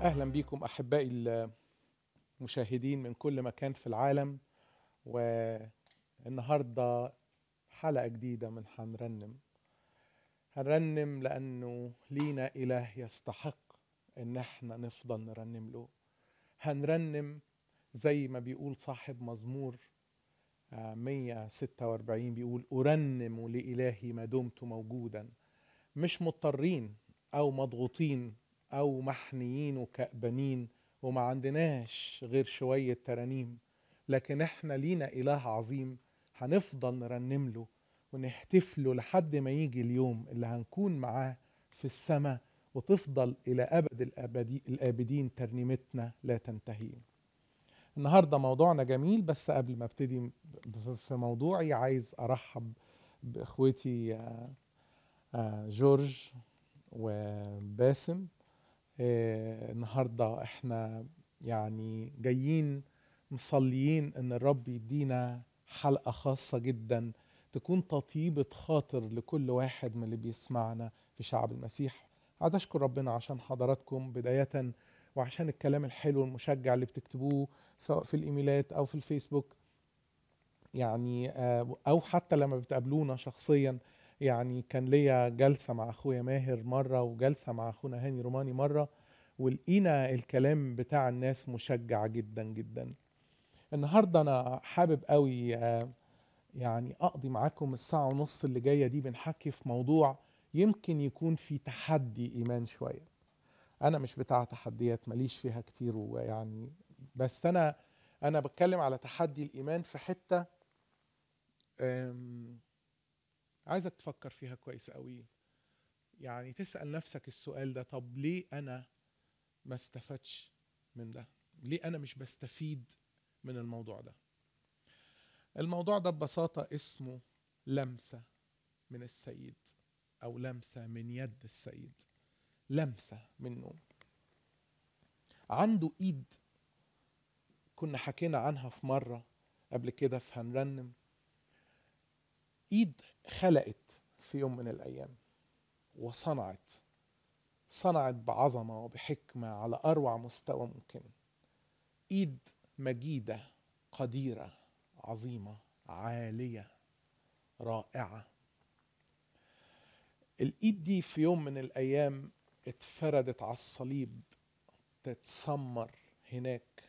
اهلا بكم احبائي المشاهدين من كل مكان في العالم والنهارده حلقه جديده من هنرنم هنرنم لانه لينا اله يستحق ان احنا نفضل نرنم له هنرنم زي ما بيقول صاحب مزمور 146 بيقول أرنم لإلهي ما دمت موجودا مش مضطرين أو مضغوطين أو محنيين وكأبانين وما عندناش غير شوية ترانيم لكن احنا لينا إله عظيم هنفضل نرنم له ونهتف له لحد ما يجي اليوم اللي هنكون معاه في السماء وتفضل إلى أبد الأبدي الآبدين ترنيمتنا لا تنتهي النهارده موضوعنا جميل بس قبل ما ابتدي في موضوعي عايز ارحب باخوتي جورج وباسم النهارده احنا يعني جايين مصليين ان الرب يدينا حلقه خاصه جدا تكون تطيبه خاطر لكل واحد من اللي بيسمعنا في شعب المسيح عايز اشكر ربنا عشان حضراتكم بدايه وعشان الكلام الحلو المشجع اللي بتكتبوه سواء في الايميلات او في الفيسبوك يعني او حتى لما بتقابلونا شخصيا يعني كان ليا جلسه مع اخويا ماهر مره وجلسه مع اخونا هاني روماني مره ولقينا الكلام بتاع الناس مشجع جدا جدا النهارده انا حابب قوي يعني اقضي معاكم الساعه ونص اللي جايه دي بنحكي في موضوع يمكن يكون في تحدي ايمان شويه انا مش بتاع تحديات ماليش فيها كتير ويعني بس انا انا بتكلم على تحدي الايمان في حته عايزك تفكر فيها كويس قوي يعني تسال نفسك السؤال ده طب ليه انا ما استفدش من ده ليه انا مش بستفيد من الموضوع ده الموضوع ده ببساطه اسمه لمسه من السيد او لمسه من يد السيد لمسة منه عنده ايد كنا حكينا عنها في مرة قبل كده في هنرنم ايد خلقت في يوم من الايام وصنعت صنعت بعظمة وبحكمة على اروع مستوى ممكن ايد مجيدة قديرة عظيمة عالية رائعة الايد دي في يوم من الايام اتفردت على الصليب تتسمر هناك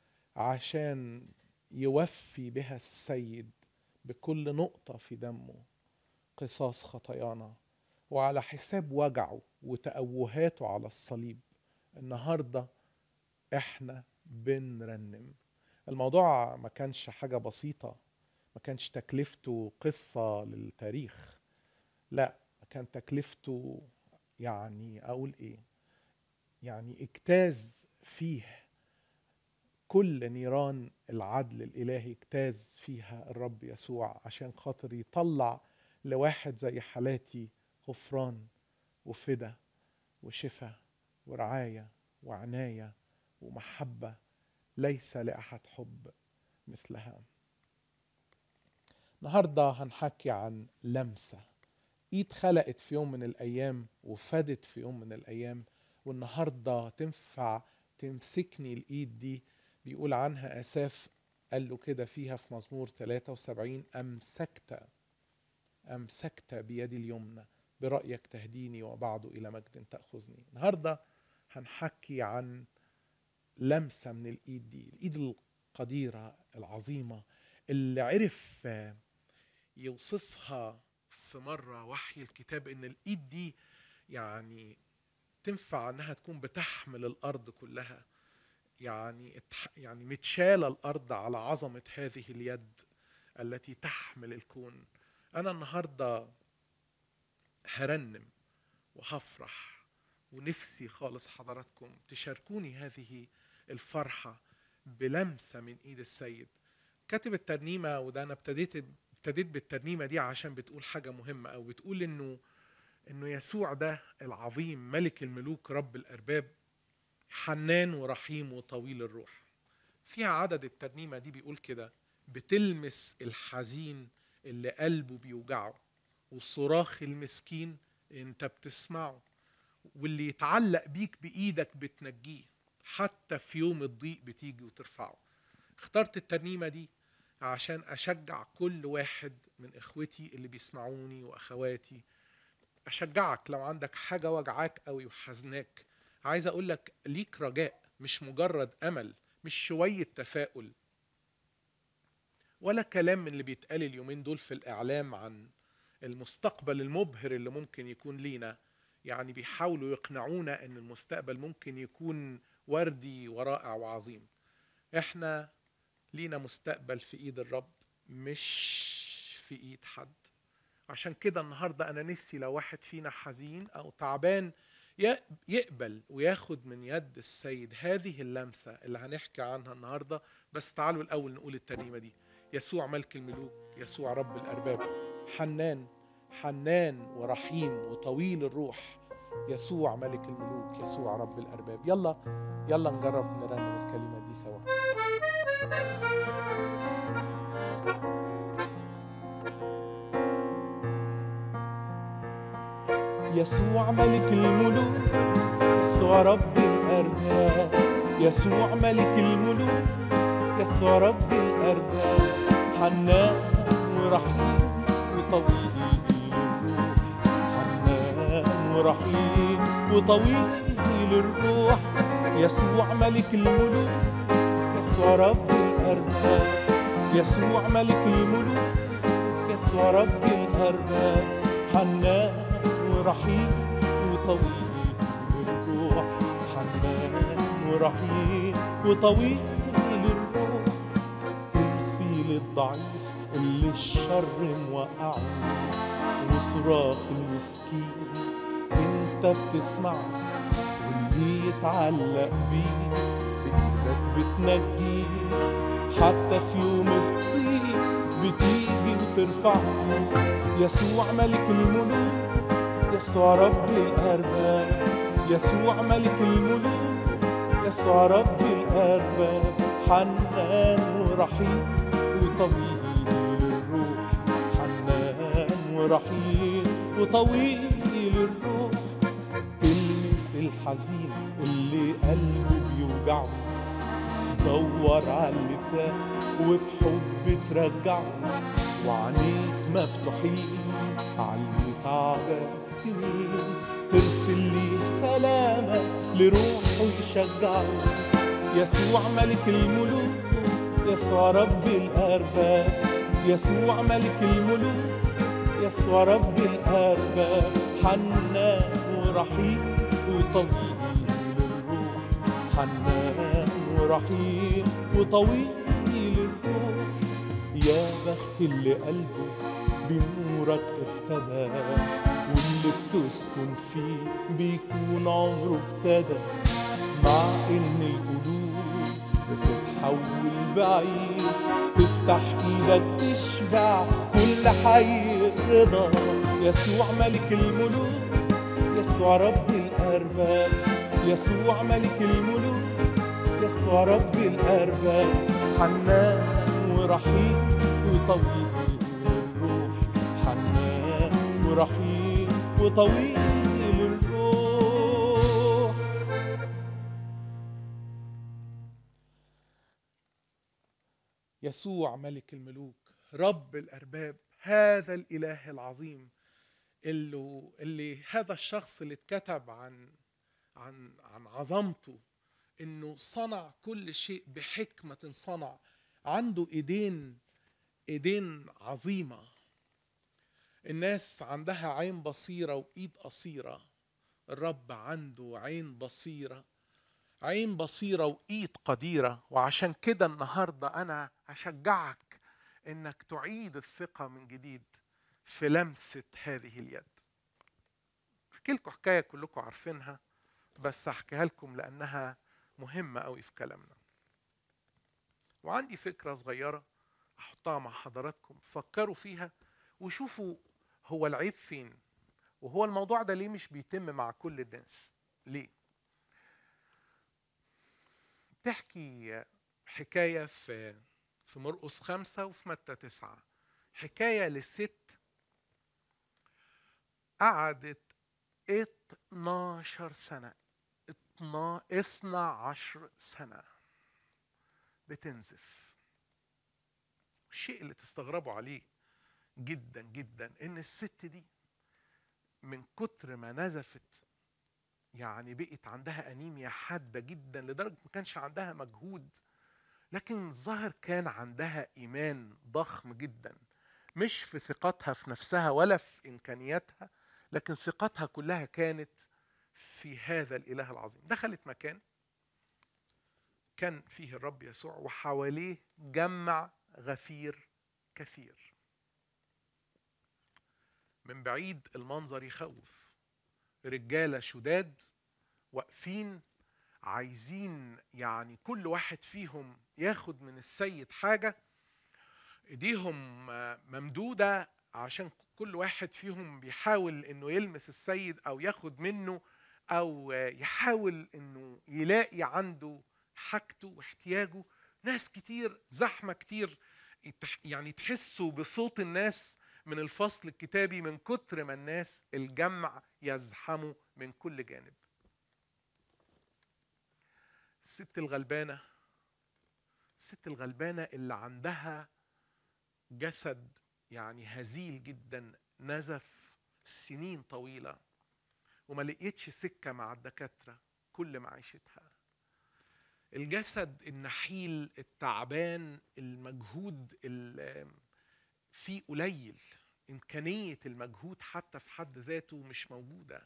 عشان يوفي بها السيد بكل نقطة في دمه قصاص خطايانا وعلى حساب وجعه وتأوهاته على الصليب النهاردة احنا بنرنم الموضوع ما كانش حاجة بسيطة ما كانش تكلفته قصة للتاريخ لا كان تكلفته يعني اقول ايه يعني اجتاز فيه كل نيران العدل الالهي اجتاز فيها الرب يسوع عشان خاطر يطلع لواحد زي حالاتي غفران وفدا وشفاء ورعايه وعنايه ومحبه ليس لاحد حب مثلها النهارده هنحكي عن لمسه ايد خلقت في يوم من الايام وفادت في يوم من الايام والنهارده تنفع تمسكني الايد دي بيقول عنها اساف قال له كده فيها في مزمور 73 امسكت امسكت بيدي اليمنى برايك تهديني وبعد الى مجد تاخذني النهارده هنحكي عن لمسه من الايد دي الايد القديره العظيمه اللي عرف يوصفها في مرة وحي الكتاب إن الإيد دي يعني تنفع إنها تكون بتحمل الأرض كلها يعني يعني متشالة الأرض على عظمة هذه اليد التي تحمل الكون أنا النهاردة هرنم وهفرح ونفسي خالص حضراتكم تشاركوني هذه الفرحة بلمسة من إيد السيد كاتب الترنيمة وده أنا ابتديت ابتديت بالترنيمه دي عشان بتقول حاجه مهمه او بتقول انه انه يسوع ده العظيم ملك الملوك رب الارباب حنان ورحيم وطويل الروح فيها عدد الترنيمه دي بيقول كده بتلمس الحزين اللي قلبه بيوجعه وصراخ المسكين انت بتسمعه واللي يتعلق بيك بايدك بتنجيه حتى في يوم الضيق بتيجي وترفعه اخترت الترنيمة دي عشان أشجع كل واحد من إخوتي اللي بيسمعوني وأخواتي أشجعك لو عندك حاجة وجعاك أوي وحزناك عايز أقول لك ليك رجاء مش مجرد أمل مش شوية تفاؤل ولا كلام من اللي بيتقال اليومين دول في الإعلام عن المستقبل المبهر اللي ممكن يكون لينا يعني بيحاولوا يقنعونا ان المستقبل ممكن يكون وردي ورائع وعظيم احنا لينا مستقبل في ايد الرب مش في ايد حد عشان كده النهارده انا نفسي لو واحد فينا حزين او تعبان يقبل وياخد من يد السيد هذه اللمسه اللي هنحكي عنها النهارده بس تعالوا الاول نقول الترنيمه دي يسوع ملك الملوك يسوع رب الارباب حنان حنان ورحيم وطويل الروح يسوع ملك الملوك يسوع رب الأرباب يلا يلا نجرب نرنم الكلمة دي سوا يسوع ملك الملوك يسوع رب الأرباب يسوع ملك الملوك يسوع رب الأرباب حنان ورحيم وطويل رحيم وطويل الروح يسوع ملك الملوك يسوع رب الأرباب يسوع ملك الملوك يسوع رب الأرباب حنان ورحيم وطويل الروح حنان ورحيم وطويل الروح ترثي للضعيف اللي الشر موقعه وصراخ المسكين انت بتسمع واللي يتعلق بيه بايدك بتنجيه حتى في يوم الضيق بتيجي وترفعه يسوع ملك الملوك يسوع رب الارباب يسوع ملك الملوك يسوع رب الارباب حنان ورحيم وطويل الروح حنان ورحيم وطويل الروح تلمس الحزين اللي قلبه بيوجعه دور على اللي تاه وبحب ترجعه وعينيك مفتوحين على اللي تعب السنين ترسل لي سلامة لروحه يشجعه يسوع ملك الملوك يسوع رب الأرباب يسوع ملك الملوك يسوع رب الأرباب حنان ورحيم وطويل الروح حنان ورحيم وطويل الروح يا بخت اللي قلبه بنورك اهتدى واللي بتسكن فيه بيكون عمره ابتدى مع ان القلوب بتتحول بعيد تفتح ايدك تشبع كل حي الرضا يسوع ملك الملوك يسوع رب الارباب يسوع ملك الملوك يسوع رب الارباب حنان ورحيم وطويل الروح حنان ورحيم وطويل الروح يسوع ملك الملوك رب الارباب هذا الاله العظيم اللي, اللي هذا الشخص اللي اتكتب عن عن عن عظمته انه صنع كل شيء بحكمه صنع عنده ايدين ايدين عظيمه الناس عندها عين بصيره وايد قصيره الرب عنده عين بصيره عين بصيره وايد قديره وعشان كده النهارده انا اشجعك انك تعيد الثقه من جديد في لمسه هذه اليد احكي لكم حكايه كلكم عارفينها بس احكيها لكم لانها مهمه قوي في كلامنا وعندي فكره صغيره احطها مع حضراتكم فكروا فيها وشوفوا هو العيب فين وهو الموضوع ده ليه مش بيتم مع كل الناس ليه تحكي حكاية في في مرقس خمسة وفي متى تسعة حكاية للست قعدت 12 سنة اثنا اثنا عشر سنة بتنزف الشيء اللي تستغربوا عليه جدا جدا ان الست دي من كتر ما نزفت يعني بقت عندها انيميا حاده جدا لدرجه ما كانش عندها مجهود لكن الظاهر كان عندها ايمان ضخم جدا مش في ثقتها في نفسها ولا في امكانياتها لكن ثقتها كلها كانت في هذا الاله العظيم دخلت مكان كان فيه الرب يسوع وحواليه جمع غفير كثير من بعيد المنظر يخوف رجاله شداد واقفين عايزين يعني كل واحد فيهم ياخد من السيد حاجه ايديهم ممدوده عشان كل واحد فيهم بيحاول انه يلمس السيد او ياخد منه او يحاول انه يلاقي عنده حاجته واحتياجه ناس كتير زحمه كتير يعني تحسوا بصوت الناس من الفصل الكتابي من كتر ما الناس الجمع يزحموا من كل جانب الست الغلبانة الست الغلبانة اللي عندها جسد يعني هزيل جدا نزف سنين طويلة وما لقيتش سكة مع الدكاترة كل معيشتها الجسد النحيل التعبان المجهود فيه قليل إمكانية المجهود حتى في حد ذاته مش موجودة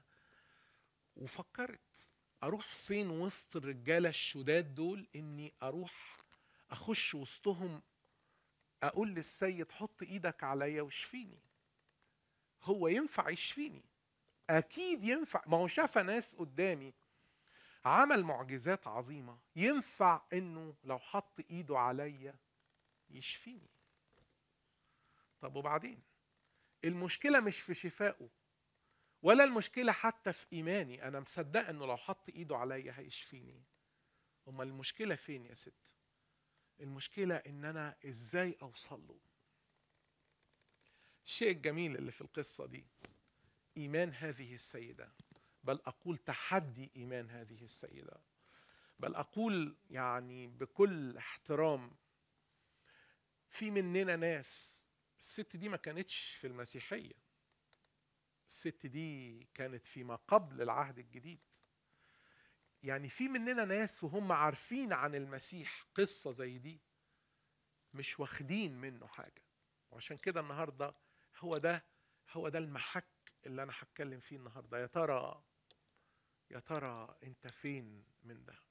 وفكرت أروح فين وسط الرجالة الشداد دول إني أروح أخش وسطهم أقول للسيد حط إيدك عليا واشفيني هو ينفع يشفيني أكيد ينفع ما هو شاف ناس قدامي عمل معجزات عظيمة ينفع إنه لو حط إيده عليا يشفيني طب وبعدين المشكله مش في شفائه ولا المشكله حتى في ايماني انا مصدق انه لو حط ايده عليا هيشفيني امال المشكله فين يا ست المشكله ان انا ازاي اوصل له الشيء الجميل اللي في القصه دي ايمان هذه السيده بل اقول تحدي ايمان هذه السيده بل اقول يعني بكل احترام في مننا ناس الست دي ما كانتش في المسيحية الست دي كانت فيما قبل العهد الجديد يعني في مننا ناس وهم عارفين عن المسيح قصة زي دي مش واخدين منه حاجة وعشان كده النهاردة هو ده هو ده المحك اللي أنا هتكلم فيه النهاردة يا ترى يا ترى أنت فين من ده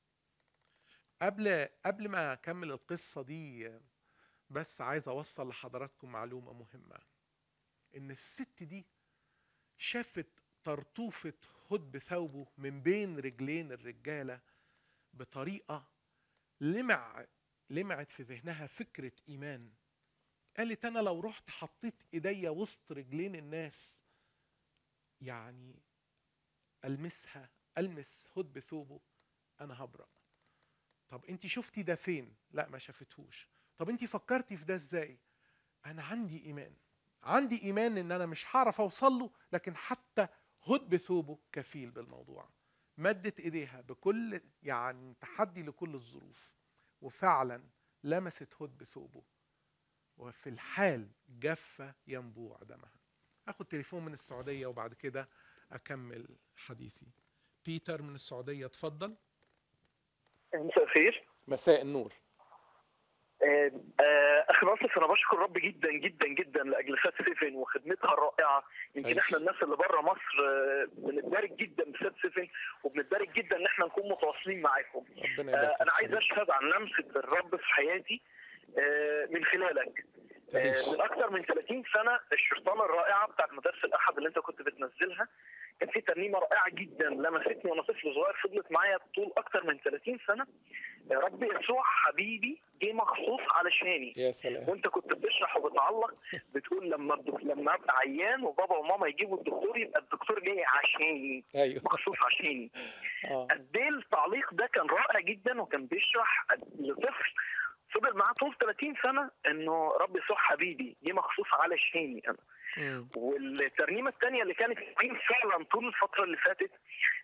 قبل قبل ما أكمل القصة دي بس عايز اوصل لحضراتكم معلومه مهمه ان الست دي شافت طرطوفه هد ثوبه من بين رجلين الرجاله بطريقه لمع لمعت في ذهنها فكره ايمان قالت انا لو رحت حطيت ايديا وسط رجلين الناس يعني المسها المس هد بثوبه انا هبرأ طب انت شفتي ده فين لا ما شافتهوش طب انت فكرتي في ده ازاي انا عندي ايمان عندي ايمان ان انا مش هعرف اوصل له لكن حتى هد بثوبه كفيل بالموضوع مدت ايديها بكل يعني تحدي لكل الظروف وفعلا لمست هد بثوبه وفي الحال جف ينبوع دمها اخد تليفون من السعوديه وبعد كده اكمل حديثي بيتر من السعوديه اتفضل مساء الخير مساء النور آه، آه، اخي ناصف انا بشكر رب جدا جدا جدا لاجل فات سيفن وخدمتها الرائعه يمكن أيوة. احنا الناس اللي بره مصر آه، بنتبارك جدا بفات سيفن وبنتبارك جدا ان احنا نكون متواصلين معاكم ربنا آه، يبارك انا فيك. عايز اشهد عن لمسه الرب في حياتي آه، من خلالك آه، تعيش. من اكثر من 30 سنه الشرطانه الرائعه بتاعت مدرسه الاحد اللي انت كنت بتنزلها كان في ترنيمه رائعه جدا لمستني وانا طفل صغير فضلت معايا طول اكثر من 30 سنه يا رب يسوع حبيبي جه مخصوص علشاني يا سلام وانت كنت بتشرح وبتعلق بتقول لما الدك... لما ابقى عيان وبابا وماما يجيبوا الدكتور يبقى الدكتور جاي عشاني ايوه مخصوص عشاني اه قد ايه التعليق ده كان رائع جدا وكان بيشرح لطفل فضل معاه طول 30 سنه انه رب يسوع حبيبي جه مخصوص علشاني انا مم. والترنيمه الثانيه اللي كانت معين فعلا طول الفتره اللي فاتت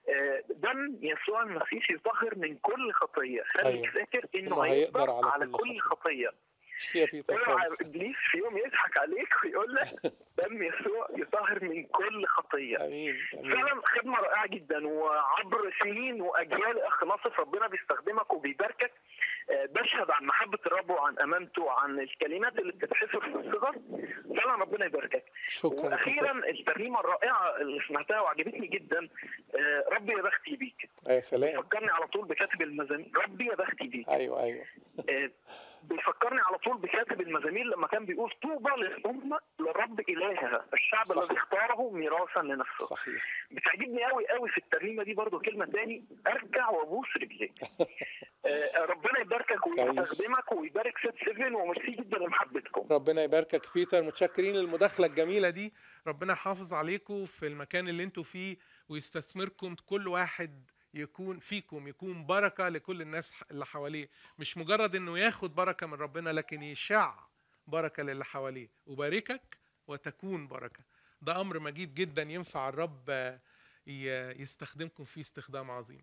آه، دم يسوع المسيح يطهر من كل خطيه خليك أيوة. فاكر انه إنه هيقدر هيقدر على على كل كل خطية. خطيه ميرسي يا بيتر اوعى خالص ابليس في يوم يضحك عليك ويقول لك دم يسوع يطهر من كل خطيه امين امين فعلا خدمه رائعه جدا وعبر سنين واجيال اخ ناصف ربنا بيستخدمك وبيباركك آه، بشهد عن محبه الرب وعن امانته وعن الكلمات اللي بتتحفر في الصغر فعلا ربنا يباركك شكرا يا بيتر. واخيرا الترنيمه الرائعه اللي سمعتها وعجبتني جدا آه، ربي يا بختي بيك يا سلام فكرني على طول بكاتب المزامير ربي يا بختي بيك ايوه ايوه آه، بيفكرني على طول بكاتب المزامير لما كان بيقول طوبى للأمة للرب إلهها الشعب صح. الذي اختاره ميراثا لنفسه صحيح بتعجبني قوي قوي في الترنيمه دي برضو كلمه تاني ارجع وابوس رجليك آه، ربنا يباركك ويستخدمك ويبارك سيت سيفن وميرسي جدا لمحبتكم ربنا يباركك بيتر متشكرين للمداخلة الجميلة دي ربنا يحافظ عليكم في المكان اللي انتوا فيه ويستثمركم كل واحد يكون فيكم يكون بركة لكل الناس اللي حواليه مش مجرد انه ياخد بركة من ربنا لكن يشع بركة للي حواليه أباركك وتكون بركة ده أمر مجيد جدا ينفع الرب آه، ي- يستخدمكم فيه استخدام عظيم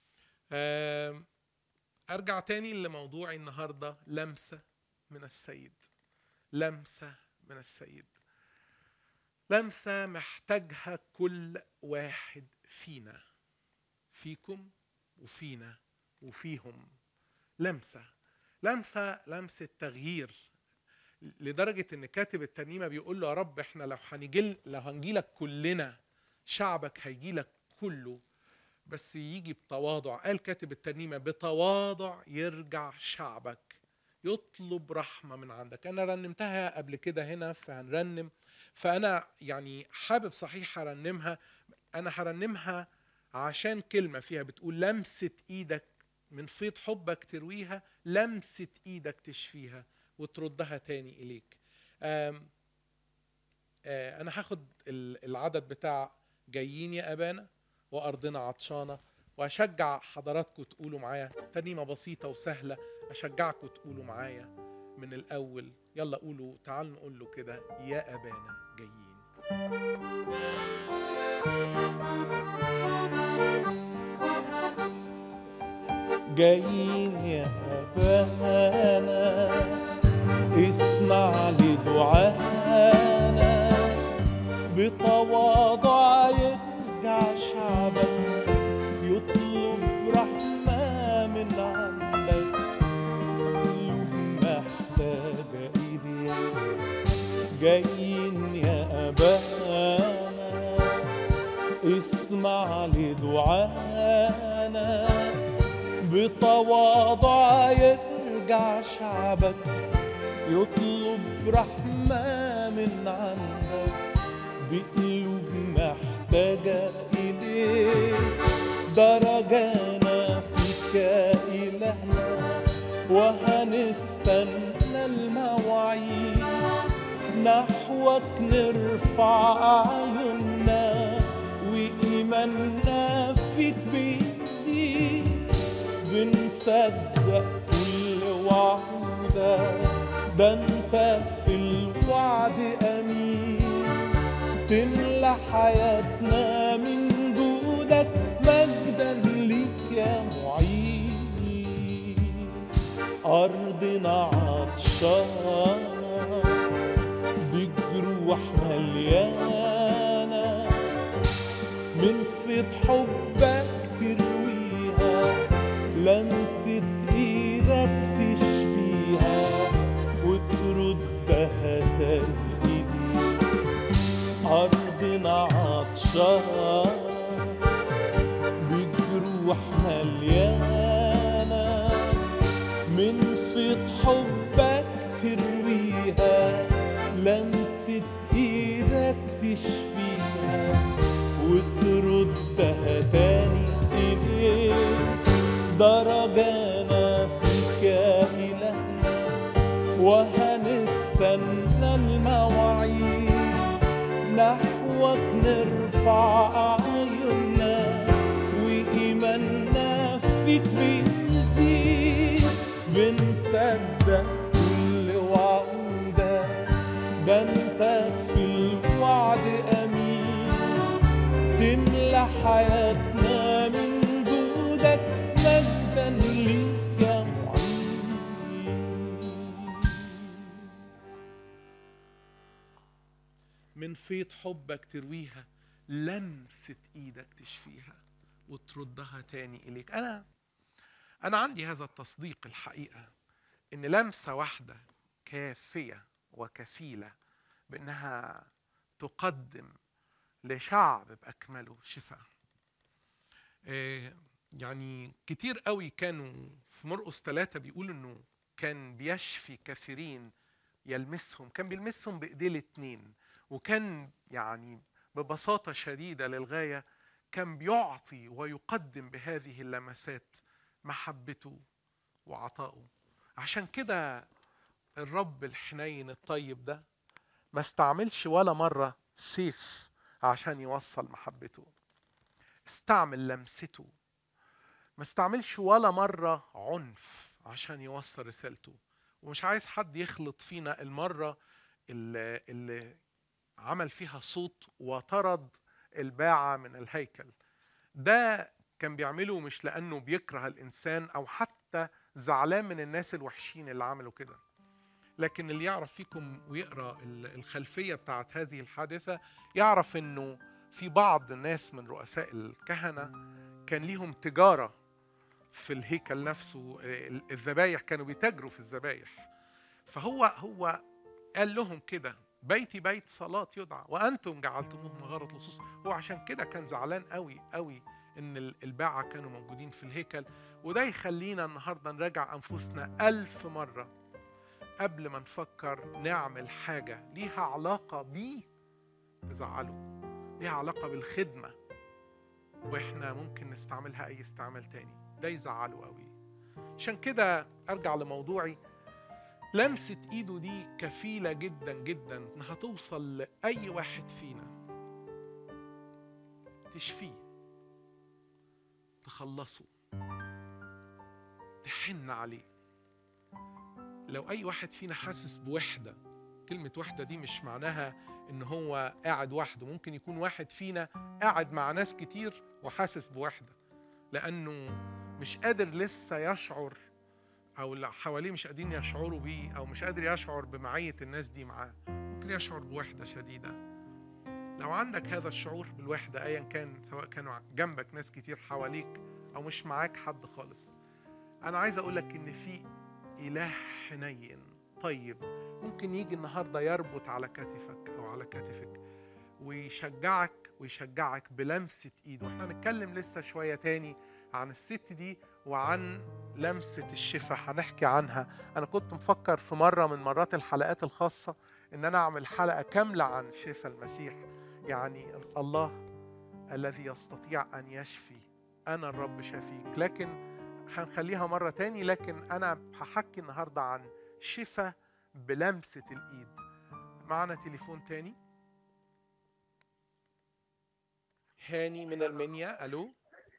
آم، أرجع تاني لموضوعي النهاردة لمسة من السيد لمسة من السيد لمسة محتاجها كل واحد فينا فيكم وفينا وفيهم لمسة لمسة لمسة تغيير لدرجة ان كاتب الترنيمة بيقول له يا رب احنا لو هنجي لو هنجيلك كلنا شعبك هيجيلك كله بس يجي بتواضع قال كاتب الترنيمة بتواضع يرجع شعبك يطلب رحمة من عندك أنا رنمتها قبل كده هنا فهنرنم فأنا يعني حابب صحيح هرنمها أنا هرنمها عشان كلمة فيها بتقول لمسة إيدك من فيض حبك ترويها لمسة إيدك تشفيها وتردها تاني إليك آم آه أنا هاخد ال- العدد بتاع جايين يا أبانا وأرضنا عطشانة وأشجع حضراتكم تقولوا معايا ترنيمة بسيطة وسهلة أشجعكم تقولوا معايا من الأول يلا قولوا تعالوا نقول له كده يا أبانا جايين جايين يا أبانا اسمع لدعانا بتواضع يرجع شعبك يطلب رحمة من عندك قلوب محتاجة إيديك جايين يا أبانا اسمع لدعانا بتواضع يرجع شعبك يطلب رحمة من عندك بقلوب محتاجة إليك درجانا فيك يا إلهنا وهنستنى المواعيد نحوك نرفع أعيننا وإيماننا فيك بيزيد بنصدق كل وعودك ده انت في الوعد امين تملى حياتنا من جودك مجدا ليك يا معين ارضنا عطشانه بجروح مليانه من فيض حبك ترويها لمسة ايدك تشفيها وتردها تاني ايديك أرضنا عطشانة بجروح مليانة من فيض حبك ترويها لمسة ايدك تشفيها وتردها تاني إليك درجانا فيك يا إلهنا وهنستنى المواعيد نحوك نرفع أعيننا وإيماننا فيك بيزيد بنصدق كل وعودك ده انت في الوعد امين تملى حياتنا من فيض حبك ترويها لمسة ايدك تشفيها وتردها تاني اليك انا انا عندي هذا التصديق الحقيقه ان لمسه واحده كافيه وكفيله بانها تقدم لشعب باكمله شفاء إيه، يعني كتير قوي كانوا في مرقس ثلاثة بيقولوا انه كان بيشفي كثيرين يلمسهم كان بيلمسهم بايديه الاتنين وكان يعني ببساطة شديدة للغاية كان بيعطي ويقدم بهذه اللمسات محبته وعطائه عشان كده الرب الحنين الطيب ده ما استعملش ولا مرة سيف عشان يوصل محبته استعمل لمسته ما استعملش ولا مرة عنف عشان يوصل رسالته ومش عايز حد يخلط فينا المرة اللي, اللي عمل فيها صوت وطرد الباعة من الهيكل ده كان بيعمله مش لأنه بيكره الإنسان أو حتى زعلان من الناس الوحشين اللي عملوا كده لكن اللي يعرف فيكم ويقرأ الخلفية بتاعت هذه الحادثة يعرف أنه في بعض الناس من رؤساء الكهنة كان ليهم تجارة في الهيكل نفسه الذبايح كانوا بيتاجروا في الذبايح فهو هو قال لهم كده بيتي بيت صلاة يدعى وأنتم جعلتموه مغارة لصوص هو عشان كده كان زعلان قوي قوي إن الباعة كانوا موجودين في الهيكل وده يخلينا النهاردة نراجع أنفسنا ألف مرة قبل ما نفكر نعمل حاجة ليها علاقة بيه تزعله ليها علاقة بالخدمة وإحنا ممكن نستعملها أي استعمال تاني ده يزعله قوي عشان كده أرجع لموضوعي لمسة ايده دي كفيلة جدا جدا انها توصل لأي واحد فينا تشفيه تخلصه تحن عليه لو أي واحد فينا حاسس بوحدة كلمة وحدة دي مش معناها إن هو قاعد وحده ممكن يكون واحد فينا قاعد مع ناس كتير وحاسس بوحدة لأنه مش قادر لسه يشعر او اللي حواليه مش قادرين يشعروا بيه او مش قادر يشعر بمعيه الناس دي معاه ممكن يشعر بوحده شديده لو عندك هذا الشعور بالوحده ايا كان سواء كانوا جنبك ناس كتير حواليك او مش معاك حد خالص انا عايز اقول لك ان في اله حنين طيب ممكن يجي النهارده يربط على كتفك او على كتفك ويشجعك ويشجعك بلمسه ايده واحنا هنتكلم لسه شويه تاني عن الست دي وعن لمسة الشفاء هنحكي عنها أنا كنت مفكر في مرة من مرات الحلقات الخاصة إن أنا أعمل حلقة كاملة عن شفاء المسيح يعني الله الذي يستطيع أن يشفي أنا الرب شفيك لكن هنخليها مرة تاني لكن أنا هحكي النهاردة عن شفاء بلمسة الإيد معنا تليفون تاني هاني من المنيا ألو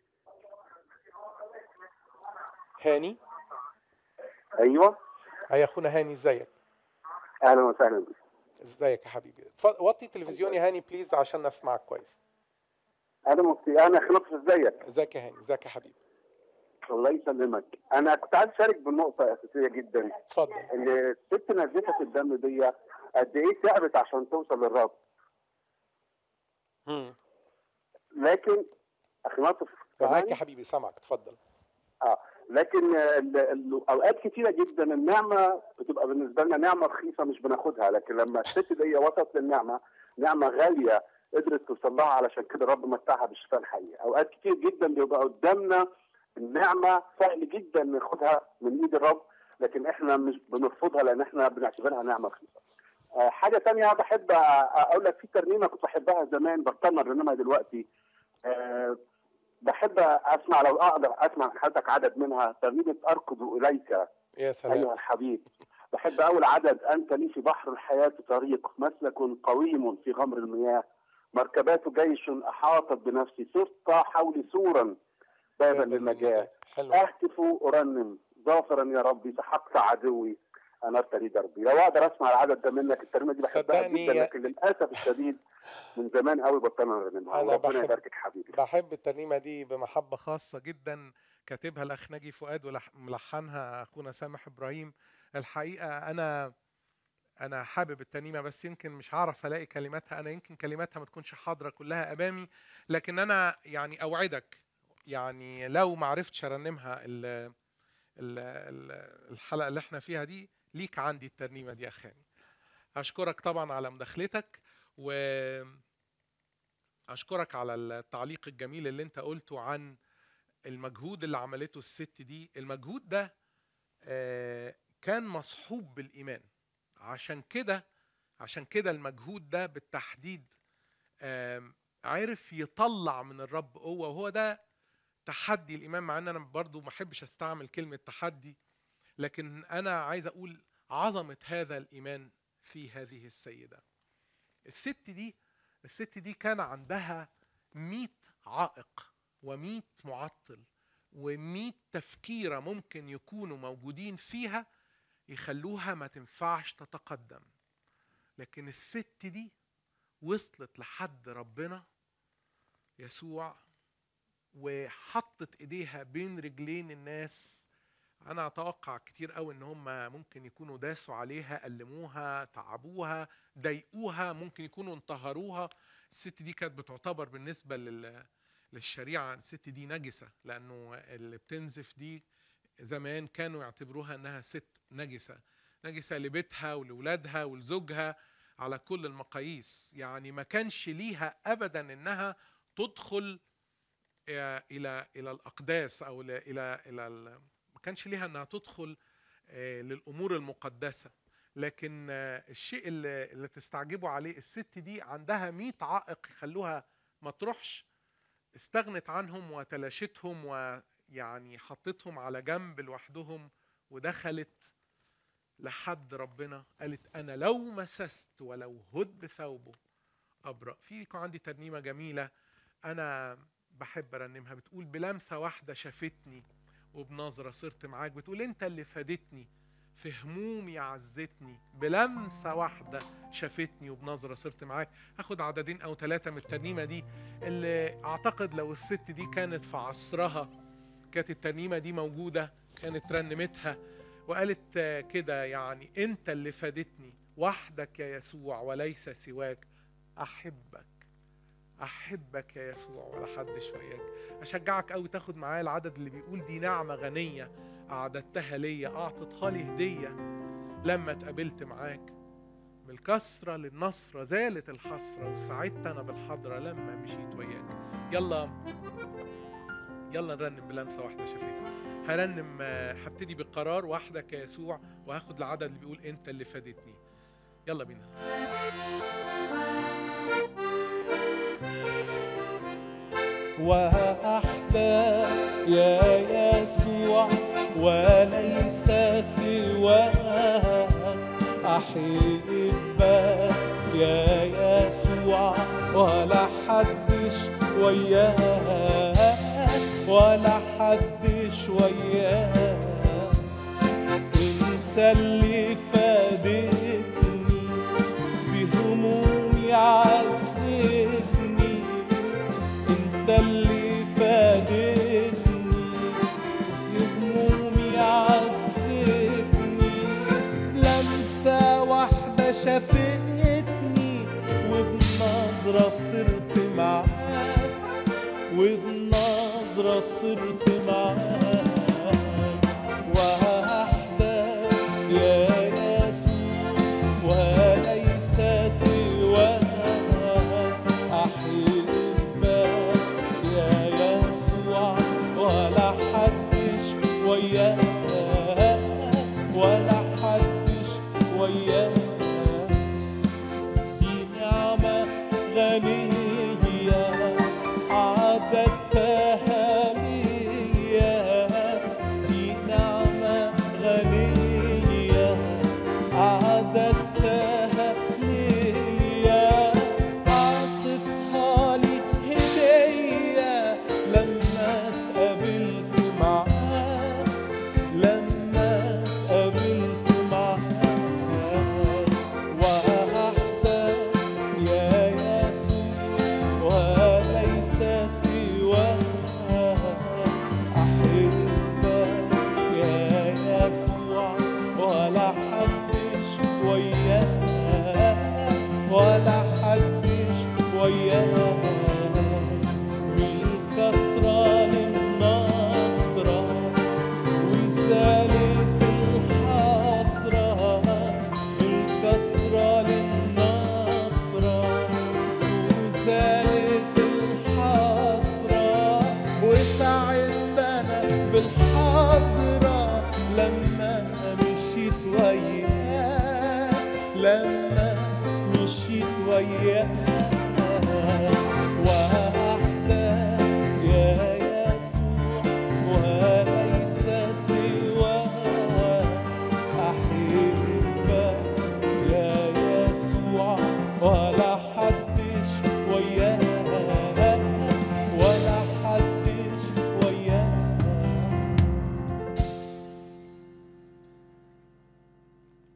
هاني ايوه يا اخونا هاني ازيك اهلا وسهلا بك ازيك يا حبيبي اتفضل وطي التلفزيون يا هاني بليز عشان اسمعك كويس انا مفتي انا خلص ازيك ازيك يا هاني ازيك يا حبيبي الله يسلمك انا كنت عايز اشارك بنقطه اساسيه جدا اتفضل ان الست نزفه الدم دي قد ايه تعبت عشان توصل للرب مم. لكن اخي ناصف معاك يا حبيبي سامعك اتفضل اه لكن ال- ال- اوقات كتيره جدا النعمه بتبقى بالنسبه لنا نعمه رخيصه مش بناخدها لكن لما الست دي وصلت للنعمه نعمه غاليه قدرت توصل لها علشان كده الرب متعها بالشفاء الحقيقي اوقات كتير جدا بيبقى قدامنا النعمه سهل جدا ناخدها من ايد الرب لكن احنا مش بنرفضها لان احنا بنعتبرها نعمه رخيصه آه، حاجه تانية بحب أ- اقول لك في ترنيمه كنت بحبها زمان بطلنا الرنيمه دلوقتي آه، بحب اسمع لو اقدر اسمع من حضرتك عدد منها ترنيمه اركض اليك يا ايها سلام الحبيب بحب اول عدد انت لي في بحر الحياه طريق مسلك قويم في غمر المياه مركبات جيش احاطت بنفسي صرت حولي سورا بابا للنجاه حلو اهتف ارنم ظافرا يا ربي سحقت عدوي انرت لي دربي لو اقدر اسمع العدد ده منك الترنيمه دي بحبها صدقني جدا يا- لكن للاسف الشديد من زمان قوي بطلنا نرنمها أنا ربنا بحب- يباركك حبيبي بحب الترنيمه دي بمحبه خاصه جدا كاتبها الاخ ناجي فؤاد وملحنها اخونا سامح ابراهيم الحقيقه انا انا حابب الترنيمه بس يمكن مش هعرف الاقي كلماتها انا يمكن كلماتها ما تكونش حاضره كلها امامي لكن انا يعني اوعدك يعني لو ما عرفتش ارنمها ال ال ال الحلقه اللي احنا فيها دي ليك عندي الترنيمه دي يا خاني اشكرك طبعا على مداخلتك و اشكرك على التعليق الجميل اللي انت قلته عن المجهود اللي عملته الست دي المجهود ده آه، كان مصحوب بالايمان عشان كده عشان كده المجهود ده بالتحديد آم، عرف يطلع من الرب قوه وهو ده تحدي الايمان مع ان انا برضو ما احبش استعمل كلمه تحدي لكن انا عايز اقول عظمه هذا الايمان في هذه السيده الست دي الست دي كان عندها مئة عائق ومئة معطل ومئة تفكيرة ممكن يكونوا موجودين فيها يخلوها ما تنفعش تتقدم لكن الست دي وصلت لحد ربنا يسوع وحطت ايديها بين رجلين الناس انا اتوقع كتير قوي ان هم ممكن يكونوا داسوا عليها الموها تعبوها ضايقوها ممكن يكونوا انتهروها الست دي كانت بتعتبر بالنسبه لل للشريعه الست دي نجسه لانه اللي بتنزف دي زمان كانوا يعتبروها انها ست نجسه نجسه لبيتها ولولادها ولزوجها على كل المقاييس يعني ما كانش ليها ابدا انها تدخل آه، الى الى الاقداس او الى الى الى ال- ما كانش ليها انها تدخل آه، للامور المقدسه لكن آه، الشيء اللي, اللي تستعجبوا عليه الست دي عندها 100 عائق يخلوها ما تروحش استغنت عنهم وتلاشتهم ويعني حطتهم على جنب لوحدهم ودخلت لحد ربنا قالت انا لو مسست ولو هد بثوبه ابرأ في يكون عندي ترنيمه جميله انا بحب ارنمها بتقول بلمسه واحده شافتني وبنظره صرت معاك بتقول انت اللي فادتني في همومي عزتني بلمسه واحده شافتني وبنظره صرت معاك هاخد عددين او ثلاثه من الترنيمه دي اللي اعتقد لو الست دي كانت في عصرها كانت الترنيمه دي موجوده كانت رنمتها وقالت آه، كده يعني انت اللي فادتني وحدك يا يسوع وليس سواك احبك احبك يا يسوع ولا حد شوياك اشجعك قوي تاخد معايا العدد اللي بيقول دي نعمه غنيه اعددتها ليا اعطتها لي هديه لما اتقابلت معاك من الكسرة للنصرة زالت الحسرة وسعدت أنا بالحضرة لما مشيت وياك يلا يلا نرنم بلمسة واحدة شافتني هرنم آه، هبتدي بقرار وحدك يا يسوع وهاخد العدد اللي بيقول أنت اللي فادتني يلا بينا وأحبك يا يسوع وليس سواك أحبك يا يسوع ولا حدش وياك ولا حدش وياك انت اللي فادتني في همومي عزتني انت اللي فادتني في همومي عزتني لمسة واحدة شافتني وبنظرة صرت معاك وبنظرة صرت معاك وحدك يا يسوع وليس سواك أحبك يا يسوع ولا حدش وياك ولا حدش وياك دي نعمة غنية عددتها ليا دي نعمة غنية عددتها ليا عطتها لي هدية لما اتقابلت معاك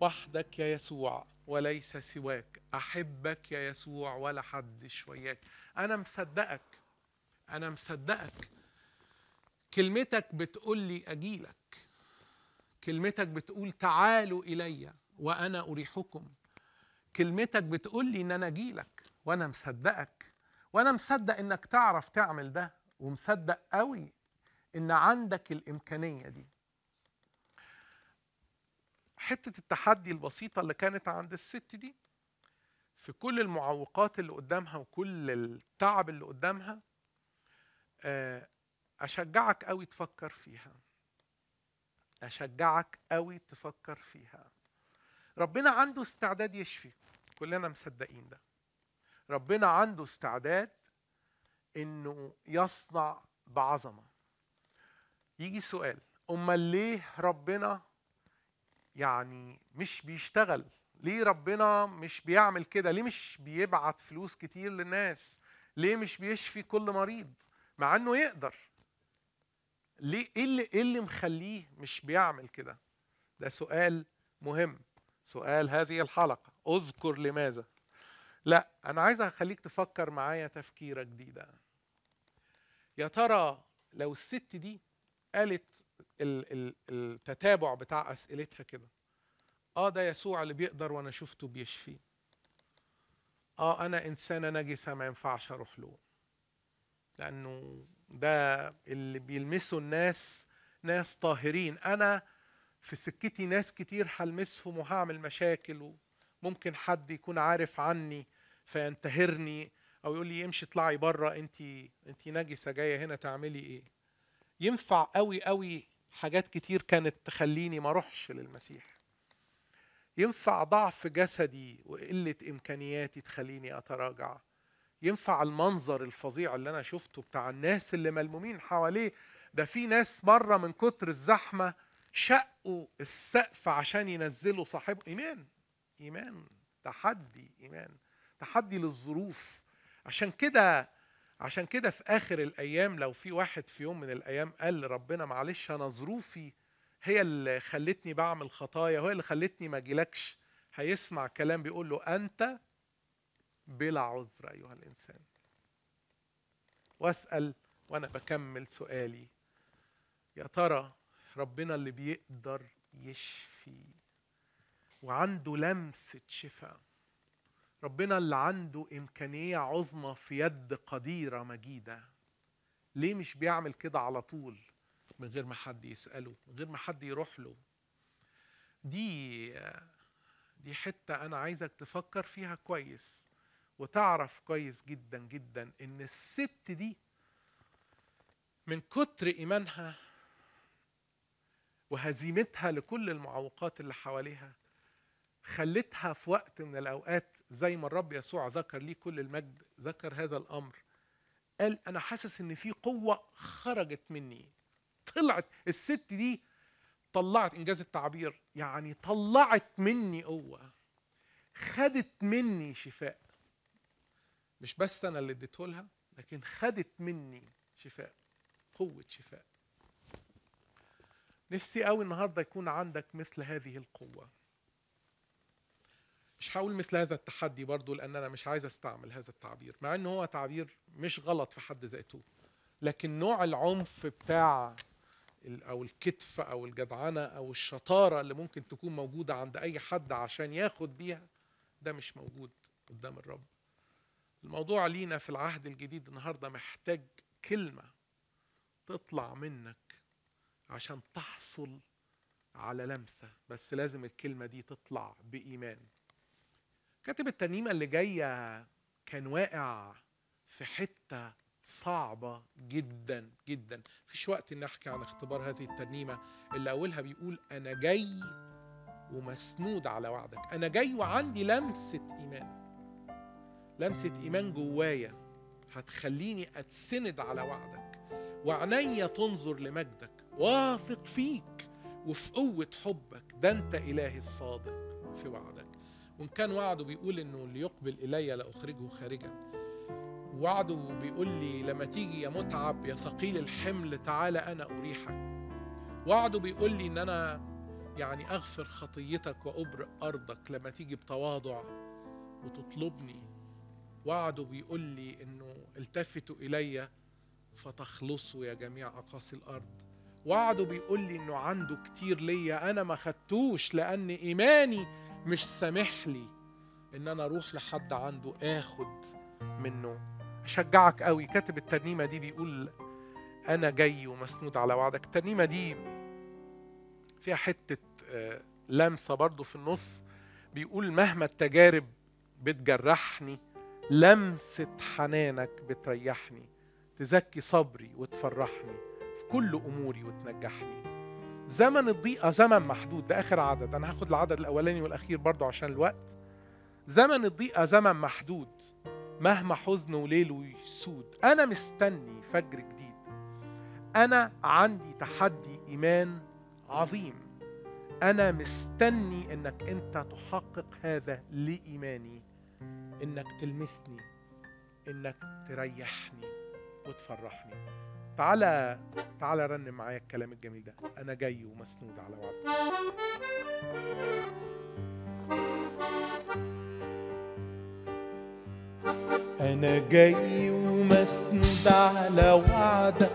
وحدك يا يسوع وليس سواك احبك يا يسوع ولا حد وياك انا مصدقك انا مصدقك كلمتك بتقول لي اجيلك كلمتك بتقول تعالوا الي وانا اريحكم كلمتك بتقول لي ان انا اجيلك وانا مصدقك وانا مصدق انك تعرف تعمل ده ومصدق قوي ان عندك الامكانيه دي حته التحدي البسيطه اللي كانت عند الست دي في كل المعوقات اللي قدامها وكل التعب اللي قدامها آه، اشجعك قوي تفكر فيها اشجعك قوي تفكر فيها ربنا عنده استعداد يشفي كلنا مصدقين ده ربنا عنده استعداد انه يصنع بعظمه يجي سؤال امال ليه ربنا يعني مش بيشتغل ليه ربنا مش بيعمل كده ليه مش بيبعت فلوس كتير للناس ليه مش بيشفي كل مريض مع انه يقدر ليه ايه اللي ايه اللي مخليه مش بيعمل كده ده سؤال مهم سؤال هذه الحلقه اذكر لماذا لا انا عايز اخليك تفكر معايا تفكيره جديده يا ترى لو الست دي قالت ال- ال- التتابع بتاع اسئلتها كده اه ده يسوع اللي بيقدر وانا شفته بيشفي اه انا انسانه نجسه ما ينفعش اروح له لانه ده اللي بيلمسه الناس ناس طاهرين انا في سكتي ناس كتير هلمسهم وهعمل مشاكل وممكن حد يكون عارف عني فينتهرني او يقول لي امشي اطلعي بره انت انت نجسه جايه هنا تعملي ايه ينفع قوي قوي حاجات كتير كانت تخليني ما اروحش للمسيح ينفع ضعف جسدي وقله امكانياتي تخليني اتراجع ينفع المنظر الفظيع اللي انا شفته بتاع الناس اللي ملمومين حواليه ده في ناس مره من كتر الزحمه شقوا السقف عشان ينزلوا صاحبه ايمان ايمان تحدي ايمان تحدي للظروف عشان كده عشان كده في اخر الايام لو في واحد في يوم من الايام قال لربنا معلش انا ظروفي هي اللي خلتني بعمل خطايا وهي اللي خلتني ما اجيلكش هيسمع كلام بيقول له انت بلا عذر ايها الانسان واسال وانا بكمل سؤالي يا ترى ربنا اللي بيقدر يشفي وعنده لمسه شفاء ربنا اللي عنده إمكانية عظمى في يد قديرة مجيدة ليه مش بيعمل كده على طول من غير ما حد يسأله من غير ما حد يروح له دي دي حتة أنا عايزك تفكر فيها كويس وتعرف كويس جدا جدا إن الست دي من كتر إيمانها وهزيمتها لكل المعوقات اللي حواليها خلتها في وقت من الاوقات زي ما الرب يسوع ذكر ليه كل المجد ذكر هذا الامر قال انا حاسس ان في قوه خرجت مني طلعت الست دي طلعت انجاز التعبير يعني طلعت مني قوه خدت مني شفاء مش بس انا اللي اديته لها لكن خدت مني شفاء قوه شفاء نفسي قوي النهارده يكون عندك مثل هذه القوه مش هقول مثل هذا التحدي برضو لان انا مش عايز استعمل هذا التعبير مع ان هو تعبير مش غلط في حد ذاته لكن نوع العنف بتاع ال- او الكتف او الجدعنه او الشطاره اللي ممكن تكون موجوده عند اي حد عشان ياخد بيها ده مش موجود قدام الرب الموضوع لينا في العهد الجديد النهارده محتاج كلمه تطلع منك عشان تحصل على لمسه بس لازم الكلمه دي تطلع بايمان كاتب الترنيمة اللي جاية كان واقع في حتة صعبة جدا جدا فيش وقت ان احكي عن اختبار هذه الترنيمة اللي اولها بيقول انا جاي ومسنود على وعدك انا جاي وعندي لمسة ايمان لمسة ايمان جوايا هتخليني اتسند على وعدك وعينيا تنظر لمجدك واثق فيك وفي قوة حبك ده انت الهي الصادق في وعدك وان كان وعده بيقول انه اللي يقبل الي لاخرجه خارجا وعده بيقول لي لما تيجي يا متعب يا ثقيل الحمل تعالى انا اريحك وعده بيقول لي ان انا يعني اغفر خطيتك وابرئ ارضك لما تيجي بتواضع وتطلبني وعده بيقول لي انه التفتوا الي فتخلصوا يا جميع اقاصي الارض وعده بيقول لي انه عنده كتير ليا انا ما خدتوش لان ايماني مش سامح لي ان انا اروح لحد عنده اخد منه اشجعك قوي كاتب الترنيمه دي بيقول انا جاي ومسنود على وعدك الترنيمه دي فيها حته آه، لمسه برضو في النص بيقول مهما التجارب بتجرحني لمسه حنانك بتريحني تزكي صبري وتفرحني في كل اموري وتنجحني زمن الضيقه زمن محدود ده اخر عدد انا هاخد العدد الاولاني والاخير برضو عشان الوقت زمن الضيقه زمن محدود مهما حزن وليله يسود انا مستني فجر جديد انا عندي تحدي ايمان عظيم انا مستني انك انت تحقق هذا لايماني انك تلمسني انك تريحني وتفرحني تعالى تعالى رنم معايا الكلام الجميل ده انا جاي ومسنود على وعدك أنا جاي ومسند على وعدك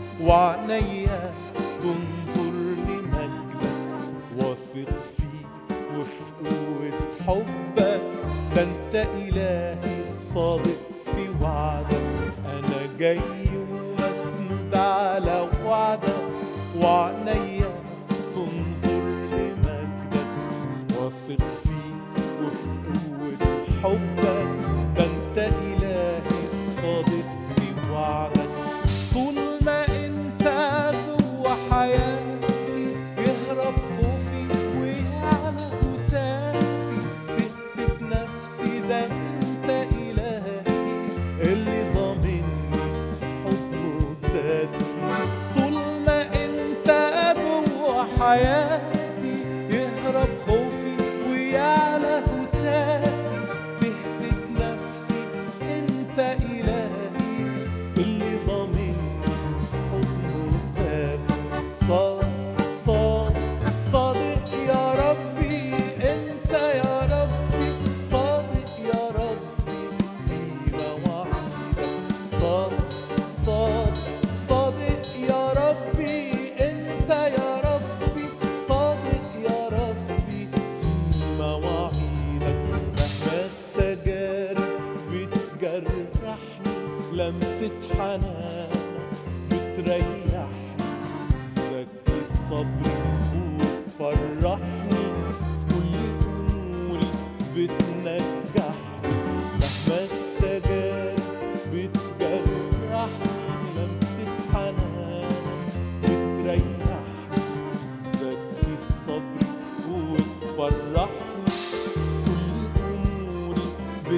وعنيا تنظر لمجدك واثق فيك وفي قوة حبك ده أنت إلهي الصادق في وعدك أنا جاي ومسند على وعدك وعنيا تنظر لمجدك واثق فيك وفي قوة حبك ده انت إلهي الصادق في وعدك طول ما انت جوا حياتي يهرب خوفي ويعلى هتافي تهدف نفسي ده انت إلهي اللي ضامني حضنه دافي طول ما انت جوا حياتي يهرب خوفي ويعلى هتافي تهتف نفسي انت الهي اللي ضامني حضنه دافي صاد صاد صادق يا ربي انت يا ربي صادق يا ربي في مواعيدك صاد صاد صادق يا ربي انت يا ربي صادق يا ربي في مواعيدك مهما التجارب بتجرحني لمسة حنان بتريحني زكي الصبر وتفرحني في كل اموري بتنجحني مهما التجارب بتجرحني لمسة حنان بتريحني زكي الصبر وتفرحني كل اموري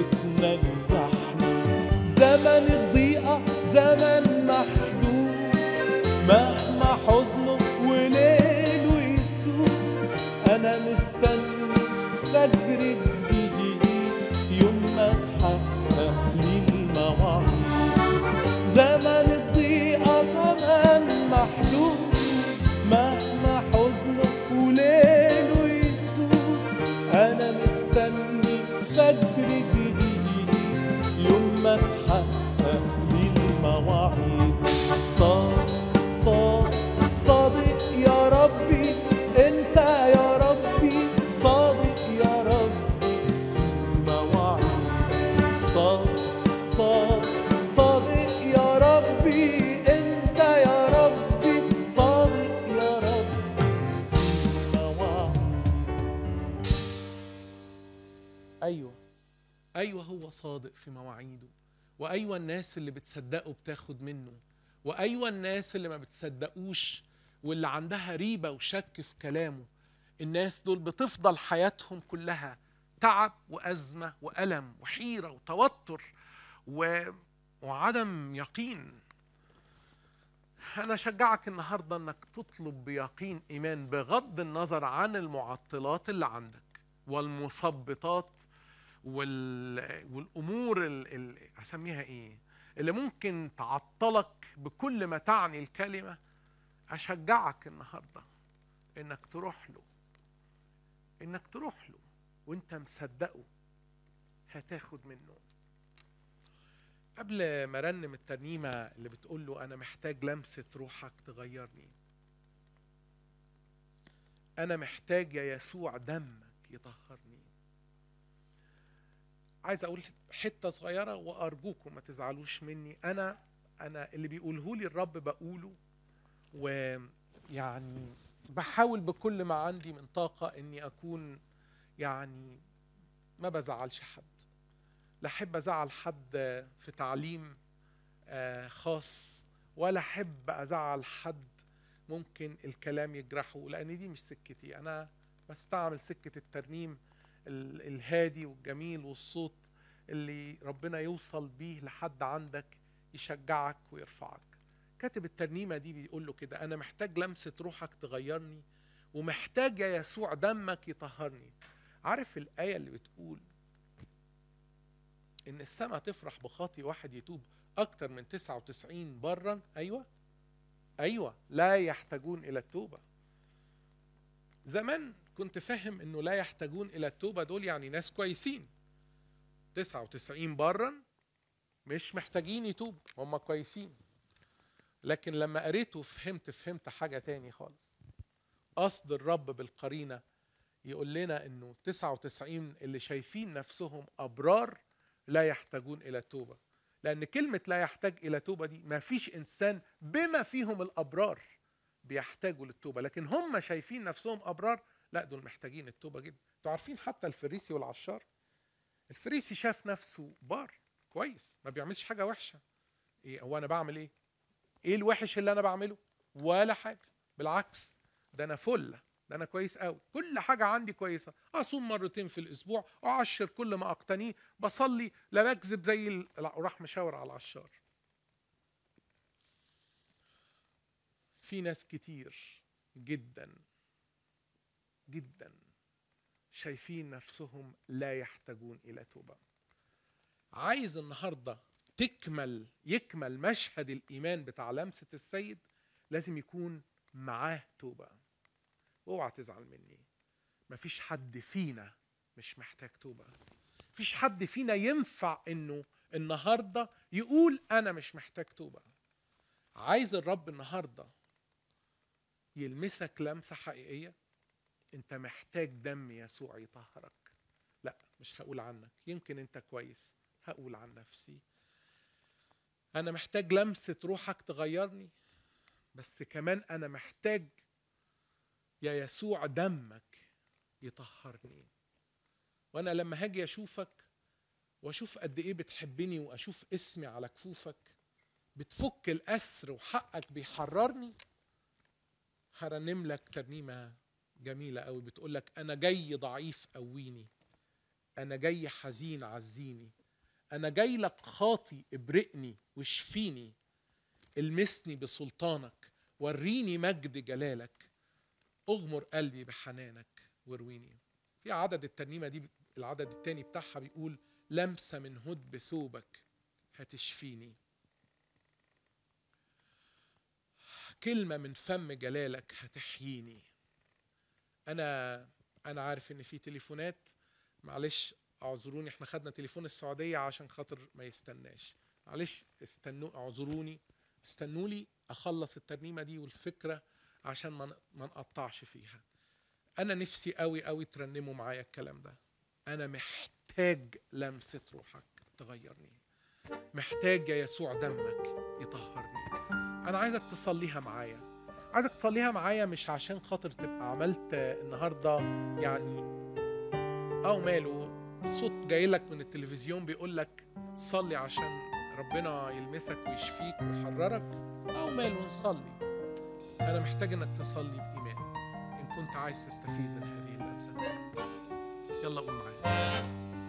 بتنجحني زمن الضيقه زمن محدود مهما حزنه وليله يسود انا مستني فجر جديد يوم ما تحقق لي المواعيد زمن الضيقه زمن محدود مهما حزنه وليله يسود انا مستني فجر جديد يوم ما تحقق لي المواعيد صاد صاد صادق يا ربي انت يا ربي صادق يا ربي في مواعيد صاد صاد صادق يا ربي انت يا ربي صادق يا ربي في مواعيد ايوه ايوه هو صادق في مواعيده وايوه الناس اللي بتصدقه بتاخد منه وايوه الناس اللي ما بتصدقوش واللي عندها ريبه وشك في كلامه الناس دول بتفضل حياتهم كلها تعب وازمه والم وحيره وتوتر و... وعدم يقين انا اشجعك النهارده انك تطلب بيقين ايمان بغض النظر عن المعطلات اللي عندك والمثبطات وال... والامور ال... ال... اسميها ايه اللي ممكن تعطلك بكل ما تعني الكلمه اشجعك النهارده انك تروح له انك تروح له وانت مصدقه هتاخد منه قبل ما رنم الترنيمة اللي بتقول له أنا محتاج لمسة روحك تغيرني أنا محتاج يا يسوع دمك يطهرني عايز أقول حتة صغيرة وأرجوكم ما تزعلوش مني أنا أنا اللي بيقوله لي الرب بقوله ويعني بحاول بكل ما عندي من طاقة إني أكون يعني ما بزعلش حد لا احب ازعل حد في تعليم آه، خاص ولا احب ازعل حد ممكن الكلام يجرحه لان دي مش سكتي انا بستعمل سكه الترنيم ال- الهادي والجميل والصوت اللي ربنا يوصل بيه لحد عندك يشجعك ويرفعك كاتب الترنيمه دي بيقول له كده انا محتاج لمسه روحك تغيرني ومحتاج يا يسوع دمك يطهرني عارف الايه اللي بتقول ان السماء تفرح بخاطي واحد يتوب اكتر من 99 برا ايوه ايوه لا يحتاجون الى التوبه زمان كنت فاهم انه لا يحتاجون الى التوبه دول يعني ناس كويسين 99 برا مش محتاجين يتوب هم كويسين لكن لما قريته فهمت فهمت حاجه تاني خالص قصد الرب بالقرينه يقول لنا انه 99 اللي شايفين نفسهم ابرار لا يحتاجون الى توبه لان كلمه لا يحتاج الى توبه دي ما فيش انسان بما فيهم الابرار بيحتاجوا للتوبه لكن هم شايفين نفسهم ابرار لا دول محتاجين التوبه جدا انتوا عارفين حتى الفريسي والعشار الفريسي شاف نفسه بار كويس ما بيعملش حاجه وحشه ايه هو انا بعمل ايه ايه الوحش اللي انا بعمله ولا حاجه بالعكس ده انا فله ده انا كويس قوي كل حاجه عندي كويسه اصوم مرتين في الاسبوع اعشر كل ما اقتنيه بصلي لا بكذب زي ال... لا وراح مشاور على العشار في ناس كتير جدا جدا شايفين نفسهم لا يحتاجون الى توبه عايز النهارده تكمل يكمل مشهد الايمان بتاع لمسه السيد لازم يكون معاه توبه اوعى تزعل مني مفيش حد فينا مش محتاج توبه مفيش حد فينا ينفع انه النهارده يقول انا مش محتاج توبه عايز الرب النهارده يلمسك لمسه حقيقيه انت محتاج دم يسوع يطهرك لا مش هقول عنك يمكن انت كويس هقول عن نفسي انا محتاج لمسه روحك تغيرني بس كمان انا محتاج يا يسوع دمك يطهرني وانا لما هاجي اشوفك واشوف قد ايه بتحبني واشوف اسمي على كفوفك بتفك الاسر وحقك بيحررني هرنم لك ترنيمه جميله قوي بتقول لك انا جاي ضعيف قويني انا جاي حزين عزيني انا جاي لك خاطي ابرئني واشفيني المسني بسلطانك وريني مجد جلالك اغمر قلبي بحنانك وارويني في عدد الترنيمه دي العدد الثاني بتاعها بيقول لمسه من هدب ثوبك هتشفيني كلمه من فم جلالك هتحييني انا انا عارف ان في تليفونات معلش اعذروني احنا خدنا تليفون السعوديه عشان خاطر ما يستناش معلش استنوا اعذروني استنوا لي اخلص الترنيمه دي والفكره عشان ما ما نقطعش فيها انا نفسي قوي قوي ترنموا معايا الكلام ده انا محتاج لمسه روحك تغيرني محتاج يا يسوع دمك يطهرني انا عايزك تصليها معايا عايزك تصليها معايا مش عشان خاطر تبقى عملت النهارده يعني او ماله صوت جاي لك من التلفزيون بيقول لك صلي عشان ربنا يلمسك ويشفيك ويحررك او ماله نصلي انا محتاج انك تصلي بايمان ان كنت عايز تستفيد من هذه اللمسه يلا قول معايا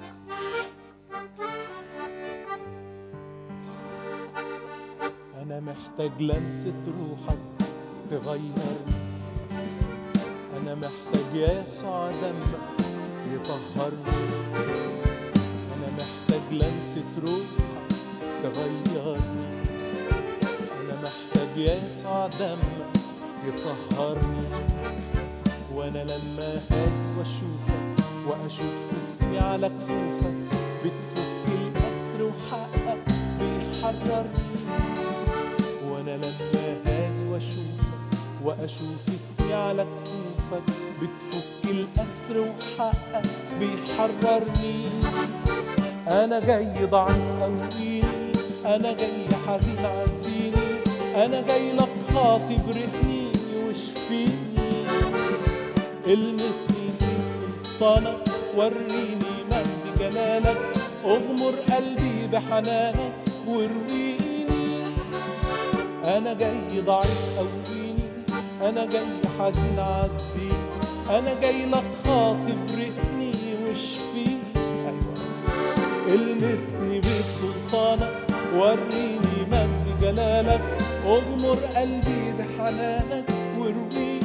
أنا محتاج لمسة روحك تغيرني أنا محتاج يسوع دمك يطهرني أنا محتاج لمسة روحك تغيرني أنا محتاج يسوع دمك يطهرني وانا لما هاجي واشوفك واشوف اسمي على كفوفك بتفك الاسر وحقك بيحررني وانا لما هاجي واشوفك واشوف اسمي على كفوفك بتفك الاسر وحقك بيحررني انا جاي ضعيف قويني انا جاي حزين عزيني انا جاي لك خاطب رقني واشفيني المسني في سلطانك وريني مجد جلالك اغمر قلبي بحنانك وارويني انا جاي ضعيف قويني انا جاي حزين عزيني انا جاي لك خاطب رقني واشفيني ايوه المسني بسلطانك وريني مجد جلالك اغمر قلبي بحنانك وارويني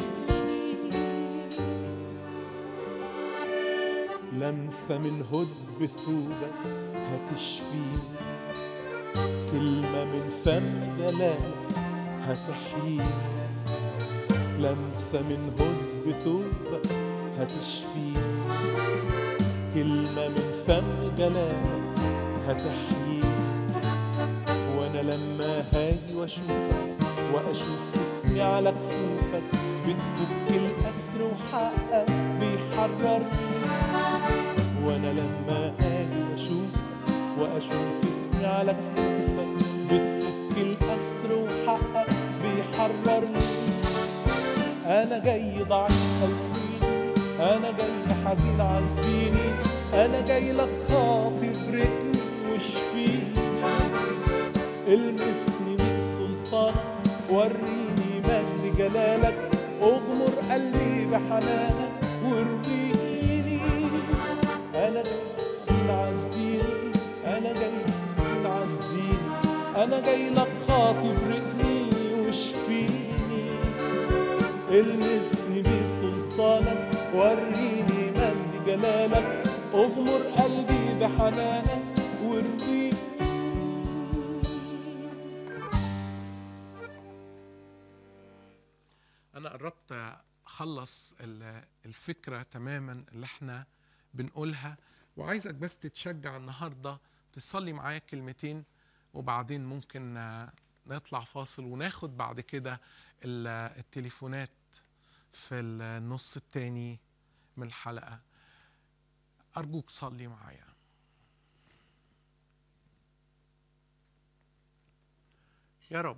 لمسة من هد ثوبك هتشفيني كلمة من فم جلالك هتحييني لمسة من هد ثوبك هتشفيني كلمة من فم جلالك هتحييني وانا لما هاجي واشوفك واشوف اسمي على كفوفك بتفك الاسر وحقك بيحررني وانا لما هاجي واشوفك واشوف اسمي على كفوفك بتفك الاسر وحقك بيحررني انا جاي ضعيف قويني انا جاي حزين عزيني انا جاي لك خاطب رقني واشفيني المسني بسلطانك وريني مجد جلالك اغمر قلبي بحنانك وارويني انا جاي عزيني انا جاي عزيني انا جاي لك خاطب رقني واشفيني المسني بسلطانك وريني مجد جلالك اغمر قلبي بحنانك وارويني انا قربت اخلص ال- الفكره تماما اللي احنا بنقولها وعايزك بس تتشجع النهارده تصلي معايا كلمتين وبعدين ممكن آه، نطلع فاصل وناخد بعد كده ال- التليفونات في النص التاني من الحلقه ارجوك صلي معايا يا رب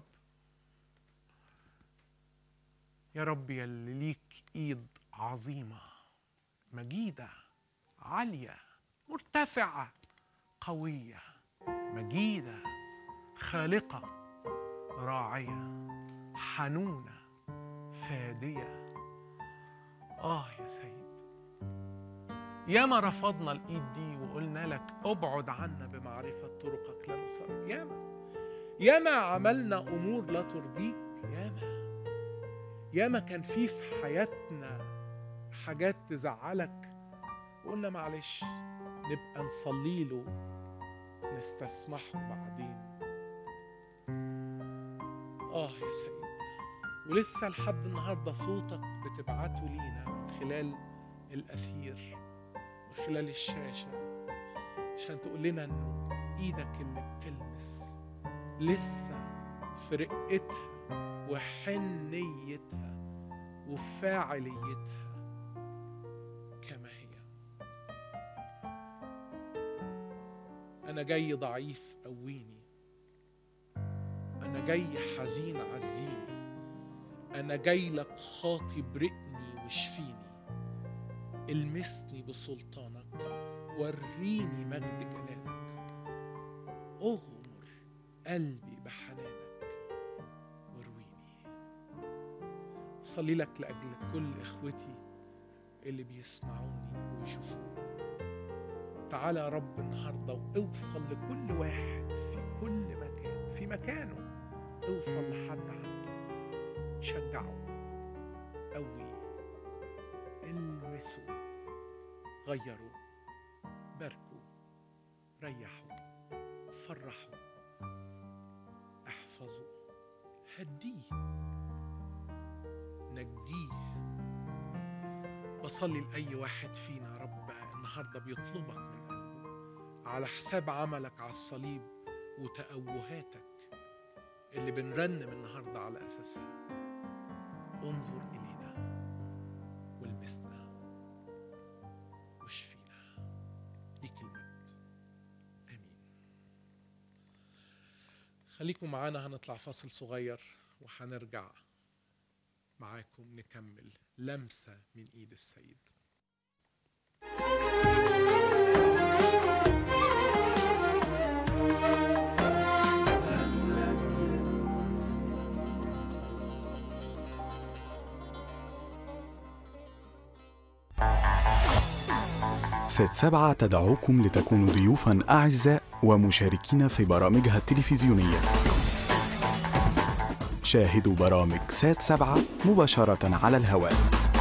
يا رب يا اللي ليك ايد عظيمه مجيده عاليه مرتفعه قويه مجيده خالقه راعيه حنونه فاديه اه يا سيد ياما رفضنا الايد دي وقلنا لك ابعد عنا بمعرفه طرقك لا نصر ياما ياما عملنا امور لا ترضيك ياما ياما كان في في حياتنا حاجات تزعلك وقلنا معلش نبقى نصلي له نستسمحه بعدين آه يا سيد ولسه لحد النهاردة صوتك بتبعته لينا من خلال الأثير من خلال الشاشة عشان تقول لنا إنه إيدك اللي بتلمس لسه في رقتها وحنيتها وفاعليتها كما هي أنا جاي ضعيف قويني أنا جاي حزين عزيني أنا جاي لك خاطب رقني واشفيني المسني بسلطانك وريني مجد جلالك اغمر قلبي بحنانك وارويني صلي لك لأجل كل إخوتي اللي بيسمعوني ويشوفوني تعالى يا رب النهارده واوصل لكل واحد في كل مكان في مكانه اوصل لحد عنده شجعه قويه المسوا غيروا باركوا ريحوا فرحوا احفظوا هديه نجيه بصلي لأي واحد فينا يا رب النهاردة بيطلبك من قلبه على حساب عملك على الصليب وتأوهاتك اللي بنرنم النهاردة على أساسها انظر إلينا والبسنا واشفينا ليك المجد آمين خليكم معانا هنطلع فاصل صغير وهنرجع معاكم نكمل لمسة من إيد السيد ست سبعة تدعوكم لتكونوا ضيوفا أعزاء ومشاركين في برامجها التلفزيونية شاهدوا برامج سات سبعة مباشرة على الهواء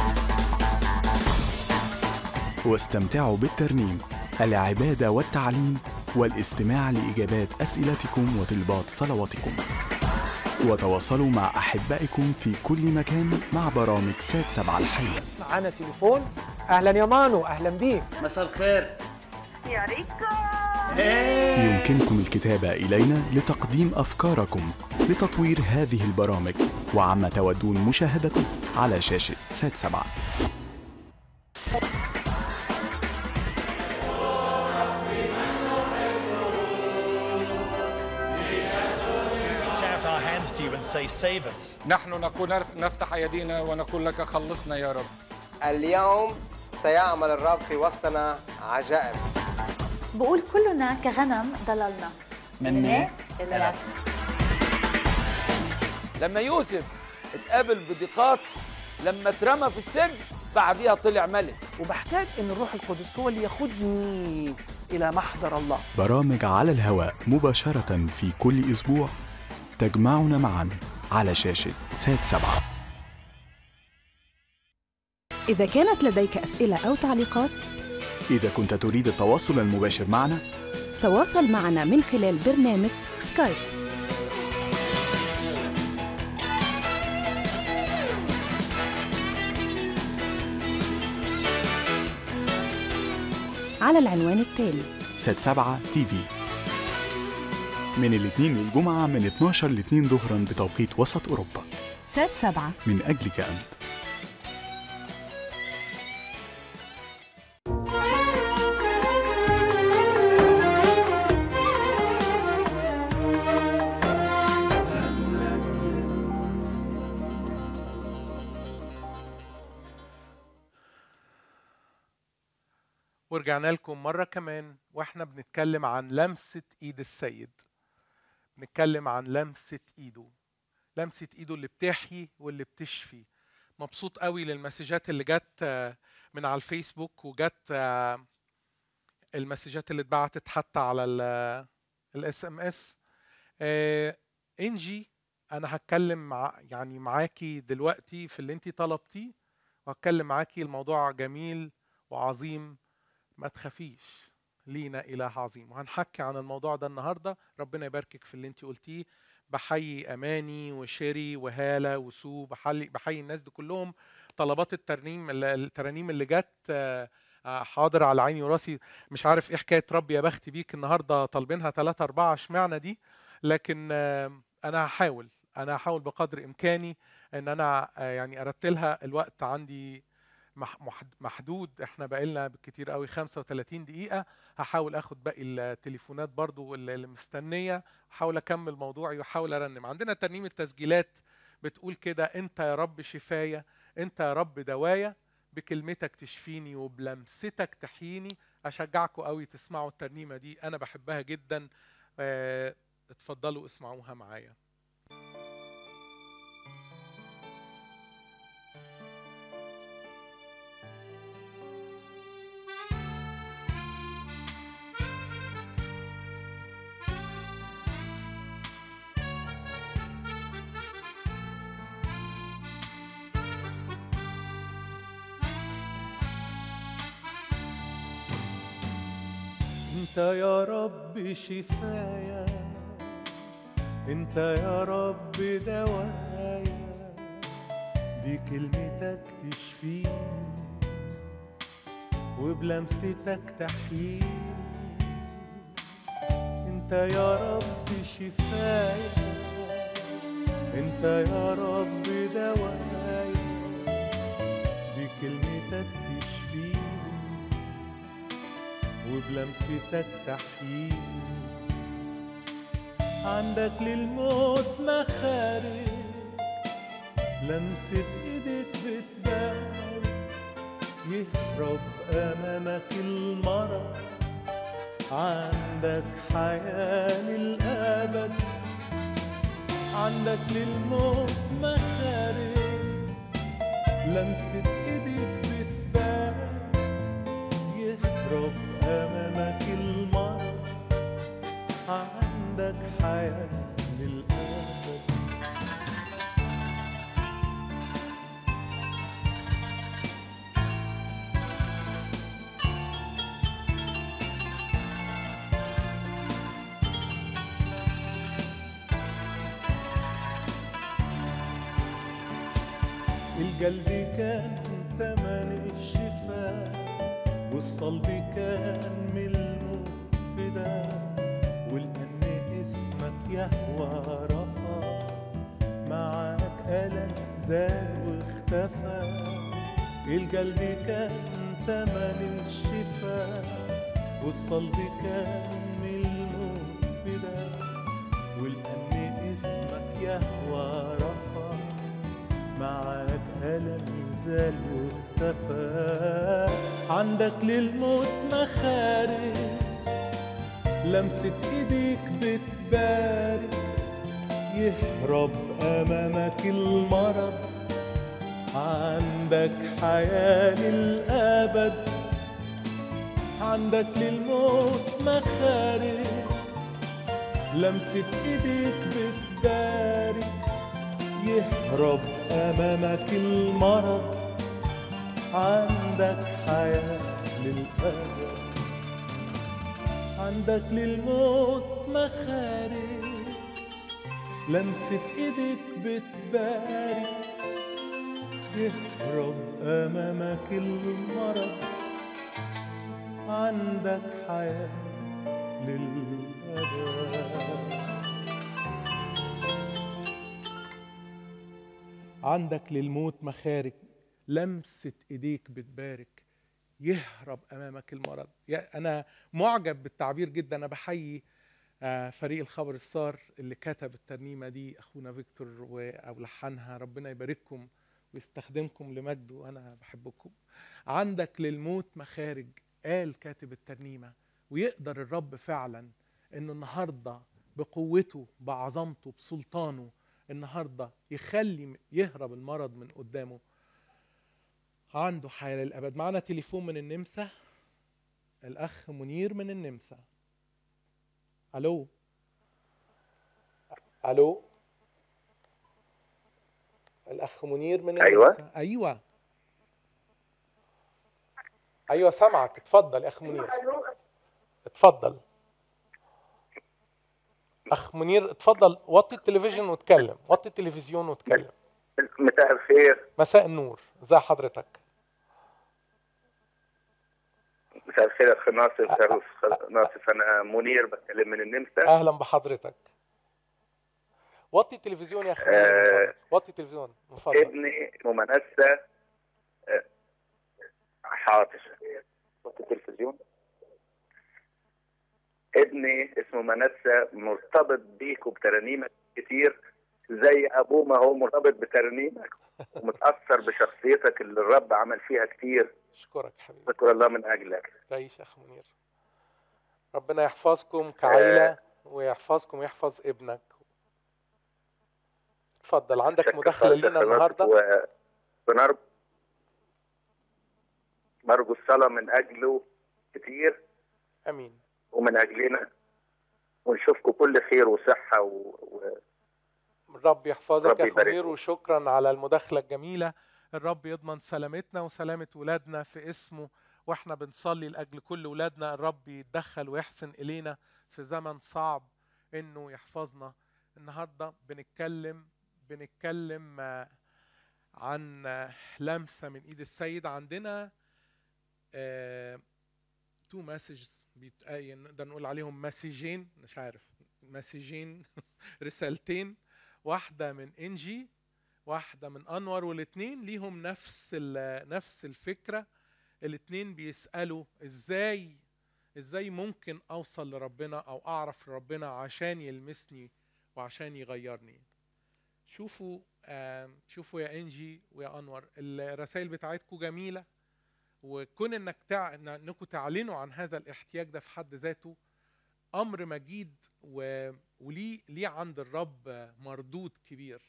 واستمتعوا بالترنيم العبادة والتعليم والاستماع لإجابات أسئلتكم وطلبات صلواتكم وتواصلوا مع أحبائكم في كل مكان مع برامج سات سبعة الحية معانا تليفون اهلا يا مانو اهلا بيك مساء الخير يا ريكو يمكنكم الكتابة إلينا لتقديم أفكاركم لتطوير هذه البرامج وعما تودون مشاهدته على شاشة سات سبعة shout our hands to you and say, Save us. نحن نقول نفتح أيدينا ونقول لك خلصنا يا رب اليوم سيعمل الرب في وسطنا عجائب بقول كلنا كغنم ضللنا مني إلى لما يوسف اتقابل بضيقات لما اترمى في السجن بعديها طلع ملك وبحتاج ان الروح القدس هو اللي ياخدني الى محضر الله برامج على الهواء مباشرة في كل أسبوع تجمعنا معا على شاشة سات سبعة إذا كانت لديك أسئلة أو تعليقات إذا كنت تريد التواصل المباشر معنا تواصل معنا من خلال برنامج سكايب على العنوان التالي سات سبعة تي في من الاثنين للجمعة من 12 ل 2 ظهرا بتوقيت وسط أوروبا سات سبعة من أجلك أنت ورجعنا لكم مرة كمان واحنا بنتكلم عن لمسة ايد السيد بنتكلم عن لمسة ايده لمسة ايده اللي بتحيي واللي بتشفي مبسوط قوي للمسجات اللي جت آه، من على الفيسبوك وجت آه، المسجات اللي اتبعتت حتى على الاس ام اس انجي انا هتكلم مع يعني معاكي دلوقتي في اللي انت طلبتيه وهتكلم معاكي الموضوع جميل وعظيم ما تخافيش لينا إله عظيم وهنحكي عن الموضوع ده النهاردة ربنا يباركك في اللي انت قلتيه بحيي أماني وشيري وهالة وسو بحيي, بحيي الناس دي كلهم طلبات الترنيم الترانيم اللي جت آه، آه، حاضر على عيني وراسي مش عارف ايه حكايه ربي يا بختي بيك النهارده طالبينها ثلاثة أربعة اشمعنى دي لكن آه، انا هحاول انا هحاول بقدر امكاني ان انا آه، يعني ارتلها الوقت عندي مح- محد- محدود احنا بقالنا بالكتير قوي 35 دقيقة هحاول اخد باقي التليفونات برضو اللي اللي مستنية احاول اكمل موضوعي واحاول ارنم عندنا ترنيم التسجيلات بتقول كده انت يا رب شفايا انت يا رب دوايا بكلمتك تشفيني وبلمستك تحييني اشجعكم قوي تسمعوا الترنيمة دي انا بحبها جدا آه، اتفضلوا اسمعوها معايا انت يا رب شفايا انت يا رب دوايا بكلمتك تشفيني وبلمستك تحييني انت يا رب شفايا انت يا رب دوايا بكلمتك تشفيني وبلمستك تحييني عندك للموت مخارج لمسة ايدك بتبارك يهرب امامك المرض عندك حياة للأبد عندك للموت مخارج لمسة ايدك بتبارك يهرب امامك المرض عندك حياة للأبد القلب كان ثمن الشفاء والصلب كان من الموت فداء ولأن اسمك يهوى رفع معك ألم زاد واختفى القلب كان ثمن الشفاء والصلب كان من الموت فداء ولأن اسمك يهوى رفع معك ألم زال واختفى عندك للموت مخارج لمسة ايديك بتبارك يهرب أمامك المرض عندك حياة للأبد عندك للموت مخارج لمسة ايديك بتبارك يهرب أمامك المرض عندك حياة للأبد عندك للموت مخارج لمسة ايدك بتبارك يهرب أمامك المرض عندك حياة للأبد عندك للموت مخارج لمسة ايديك بتبارك يهرب امامك المرض يا انا معجب بالتعبير جدا انا بحيي آه، فريق الخبر السار اللي كتب الترنيمه دي اخونا فيكتور و- او لحنها ربنا يبارككم ويستخدمكم لمجده وانا بحبكم عندك للموت مخارج قال كاتب الترنيمه ويقدر الرب فعلا انه النهارده بقوته بعظمته بسلطانه النهارده يخلي يهرب المرض من قدامه عنده حياه للابد معنا تليفون من النمسا الاخ منير من النمسا الو الو الاخ منير من أيوة. النمسا ايوه ايوه سامعك اتفضل يا اخ منير اتفضل اخ منير اتفضل وطي التلفزيون واتكلم وطي التلفزيون واتكلم مساء الخير مساء النور ازي حضرتك مساء الخير اخ ناصف أخ ناصف انا منير بتكلم من النمسا اهلا بحضرتك وطي التلفزيون يا اخ منير من آه، فضلك. وطي التلفزيون من فضلك ابني اسمه منسى آه، حاضر وطي التلفزيون ابني اسمه منسى مرتبط بيك وبترانيمك كتير زي ابوه ما هو مرتبط بترانيمك ومتاثر بشخصيتك اللي الرب عمل فيها كتير اشكرك حبيبي شكر الله من اجلك تعيش يا اخ منير ربنا يحفظكم كعيلة ويحفظكم ويحفظ ابنك اتفضل عندك مداخلة لينا النهاردة و... ونرجو نرجو الصلاة من أجله كتير امين ومن أجلنا ونشوفكم كل خير وصحة و... و... الرب يحفظك ربي يا اخ منير يباركك. وشكرا على المداخلة الجميلة الرب يضمن سلامتنا وسلامة ولادنا في اسمه واحنا بنصلي لأجل كل ولادنا الرب يتدخل ويحسن إلينا في زمن صعب إنه يحفظنا النهاردة بنتكلم بنتكلم آه، عن آه، لمسة من إيد السيد عندنا تو مسجز نقدر نقول عليهم مسجين مش عارف مسجين رسالتين واحده من انجي واحده من انور والاثنين ليهم نفس نفس الفكره الاثنين بيسالوا ازاي ازاي ممكن اوصل لربنا او اعرف ربنا عشان يلمسني وعشان يغيرني شوفوا آه شوفوا يا انجي ويا انور الرسائل بتاعتكم جميله وكون انك تع... انكم تعلنوا عن هذا الاحتياج ده في حد ذاته امر مجيد و... وليه ليه عند الرب مردود كبير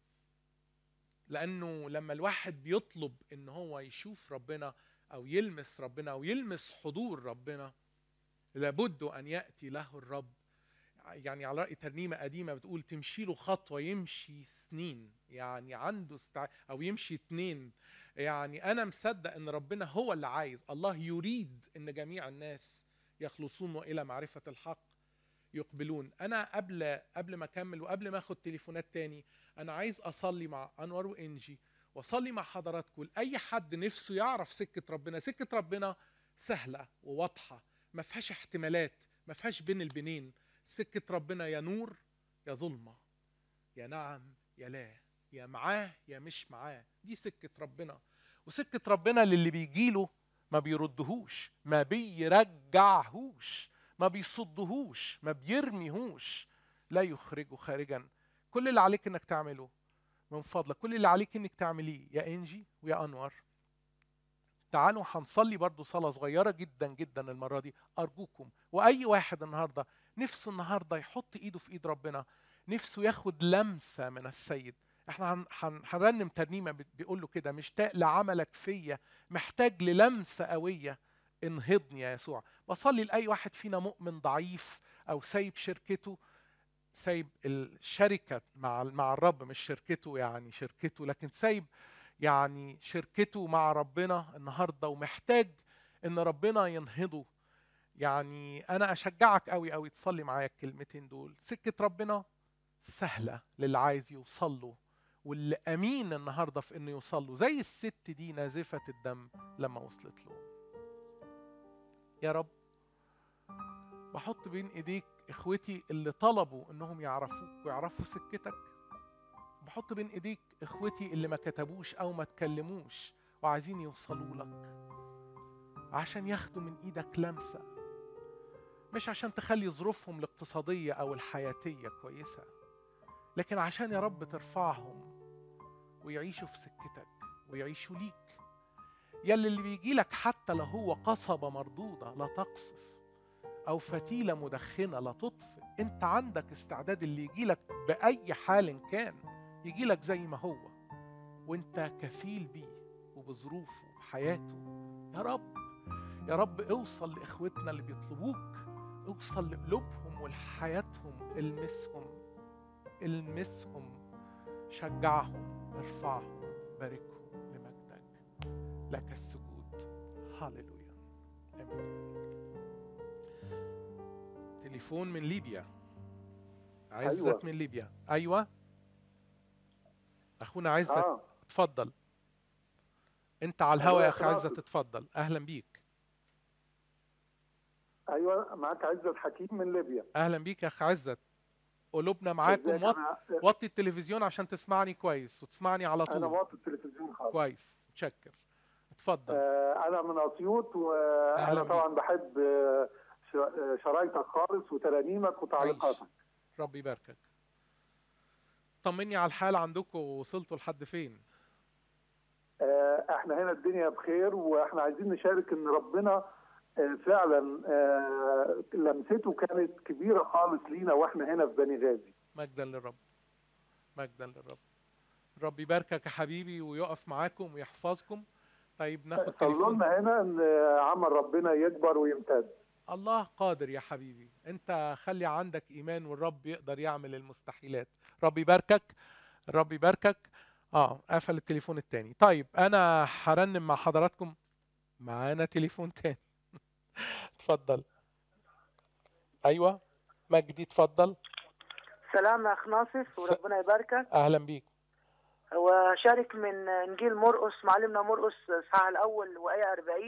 لانه لما الواحد بيطلب ان هو يشوف ربنا او يلمس ربنا او يلمس حضور ربنا لابد ان ياتي له الرب يعني على راي ترنيمه قديمه بتقول تمشي له خطوه يمشي سنين يعني عنده استع... او يمشي اتنين يعني انا مصدق ان ربنا هو اللي عايز الله يريد ان جميع الناس يخلصون والى معرفه الحق يقبلون انا قبل قبل ما اكمل وقبل ما اخد تليفونات تاني انا عايز اصلي مع انور وانجي واصلي مع حضراتكم لاي حد نفسه يعرف سكه ربنا سكه ربنا سهله وواضحه ما فيهاش احتمالات ما فيهاش بين البنين سكه ربنا يا نور يا ظلمه يا نعم يا لا يا معاه يا مش معاه دي سكه ربنا وسكه ربنا للي بيجيله ما بيردهوش ما بيرجعهوش ما بيصدهوش ما بيرميهوش لا يخرجه خارجا كل اللي عليك انك تعمله من فضلك كل اللي عليك انك تعمليه يا انجي ويا انور تعالوا هنصلي برضو صلاة صغيرة جدا جدا المرة دي أرجوكم وأي واحد النهاردة نفسه النهاردة يحط إيده في إيد ربنا نفسه ياخد لمسة من السيد احنا هنرنم ترنيمة بيقول له كده مشتاق لعملك فيا محتاج للمسة قوية انهضني يا يسوع بصلي لأي واحد فينا مؤمن ضعيف أو سايب شركته سايب الشركة مع مع الرب مش شركته يعني شركته لكن سايب يعني شركته مع ربنا النهارده ومحتاج ان ربنا ينهضه يعني انا اشجعك قوي قوي تصلي معايا الكلمتين دول سكه ربنا سهله للي عايز يوصل له واللي امين النهارده في انه يوصل له زي الست دي نازفه الدم لما وصلت له يا رب بحط بين ايديك اخوتي اللي طلبوا انهم يعرفوك ويعرفوا سكتك بحط بين ايديك اخوتي اللي ما كتبوش او ما تكلموش وعايزين يوصلوا لك عشان ياخدوا من ايدك لمسه مش عشان تخلي ظروفهم الاقتصاديه او الحياتيه كويسه لكن عشان يا رب ترفعهم ويعيشوا في سكتك ويعيشوا ليك يلي اللي بيجي لك حتى لو هو قصبة مردودة لا تقصف أو فتيلة مدخنة لا تطفئ أنت عندك استعداد اللي يجي لك بأي حال كان يجي لك زي ما هو وانت كفيل بيه وبظروفه وبحياته يا رب يا رب اوصل لاخوتنا اللي بيطلبوك اوصل لقلوبهم ولحياتهم المسهم المسهم شجعهم ارفعهم باركهم لمجدك لك السجود هللويا امين تليفون من ليبيا عزت أيوة. من ليبيا ايوه اخونا عزت آه. اتفضل انت على الهوا أيوة يا يا اخ فراس. عزت اتفضل اهلا بيك ايوه معاك عزت حكيم من ليبيا اهلا بيك يا اخ عزت قلوبنا معاكم ازيك؟ وط... أنا- وطي التلفزيون عشان تسمعني كويس وتسمعني على انا طول واطي التلفزيون خالص كويس متشكر اتفضل آه انا من اسيوط أهلا وانا بيك. طبعا بحب آه، ش- آه، شرايطك خالص وترانيمك وتعليقاتك ربي يباركك طمني على الحال عندكم وصلتوا لحد فين آه، احنا هنا الدنيا بخير واحنا عايزين نشارك ان ربنا آه، فعلا آه، لمسته كانت كبيره خالص لينا واحنا هنا في بني غازي مجدا للرب مجدا للرب ربي يباركك يا حبيبي ويقف معاكم ويحفظكم طيب ناخد صلوا تليفون لنا هنا ان آه، عمل ربنا يكبر ويمتد الله قادر يا حبيبي انت خلي عندك ايمان والرب يقدر يعمل المستحيلات رب يباركك الرب يباركك اه قفل التليفون التاني طيب انا هرنم مع حضراتكم معانا تليفون تاني اتفضل ايوه مجدي اتفضل سلام يا اخ ناصف وربنا يباركك اهلا بيك وشارك من انجيل مرقس معلمنا مرقس اصحاح الاول وايه 40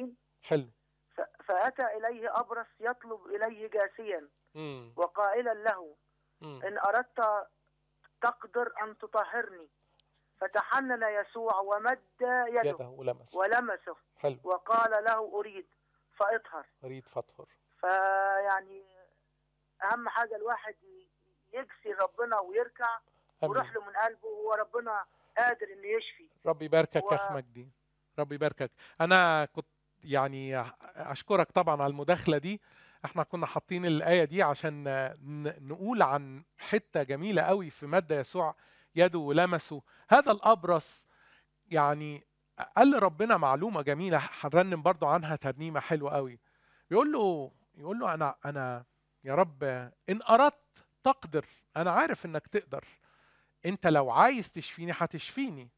حلو ف- فأتى إليه أبرص يطلب إليه جاسيا مم. وقائلا له مم. إن أردت تقدر أن تطهرني فتحنن يسوع ومد يده يده ولمسه ولمسه حلو وقال له أريد فاطهر أريد فطهر فيعني أهم حاجة الواحد ي- يجسي ربنا ويركع آمين. ويروح له من قلبه وربنا قادر إنه يشفي ربي يباركك و- يا اخ مجدي ربي يباركك انا كنت يعني اشكرك طبعا على المداخله دي احنا كنا حاطين الايه دي عشان ن- نقول عن حته جميله قوي في مد يسوع يده ولمسه هذا الابرص يعني قال ربنا معلومه جميله هنرنم برضو عنها ترنيمه حلوه قوي بيقول له يقول له انا انا يا رب ان اردت تقدر انا عارف انك تقدر انت لو عايز تشفيني هتشفيني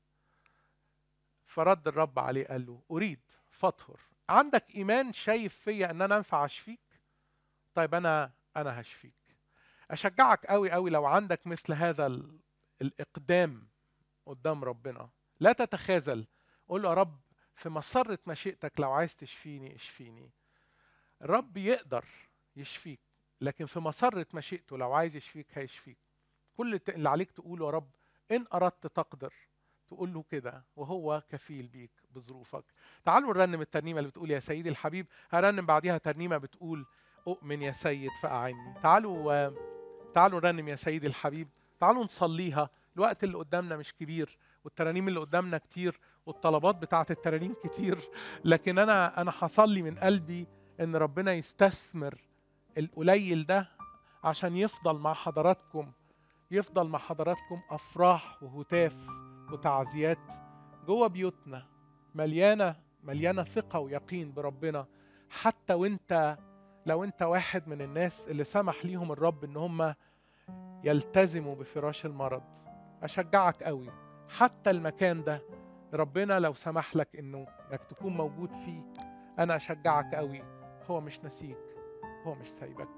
فرد الرب عليه قال له اريد فاطهر عندك ايمان شايف فيا ان انا انفع اشفيك طيب انا انا هشفيك اشجعك قوي قوي لو عندك مثل هذا ال- الاقدام قدام ربنا لا تتخاذل قول له يا رب في مسرة مشيئتك لو عايز تشفيني اشفيني الرب يقدر يشفيك لكن في مسرة مشيئته لو عايز يشفيك هيشفيك كل الت- اللي عليك تقوله يا رب ان اردت تقدر تقول له كده وهو كفيل بيك بظروفك تعالوا نرنم الترنيمه اللي بتقول يا سيدي الحبيب هرنم بعديها ترنيمه بتقول اؤمن يا سيد فاعني تعالوا آه، تعالوا نرنم يا سيدي الحبيب تعالوا نصليها الوقت اللي قدامنا مش كبير والترانيم اللي قدامنا كتير والطلبات بتاعت الترانيم كتير لكن انا انا هصلي من قلبي ان ربنا يستثمر القليل ده عشان يفضل مع حضراتكم يفضل مع حضراتكم افراح وهتاف وتعزيات جوه بيوتنا مليانه مليانه ثقه ويقين بربنا حتى وانت لو انت واحد من الناس اللي سمح ليهم الرب ان هم يلتزموا بفراش المرض اشجعك قوي حتى المكان ده ربنا لو سمح لك انه انك تكون موجود فيه انا اشجعك قوي هو مش نسيك هو مش سايبك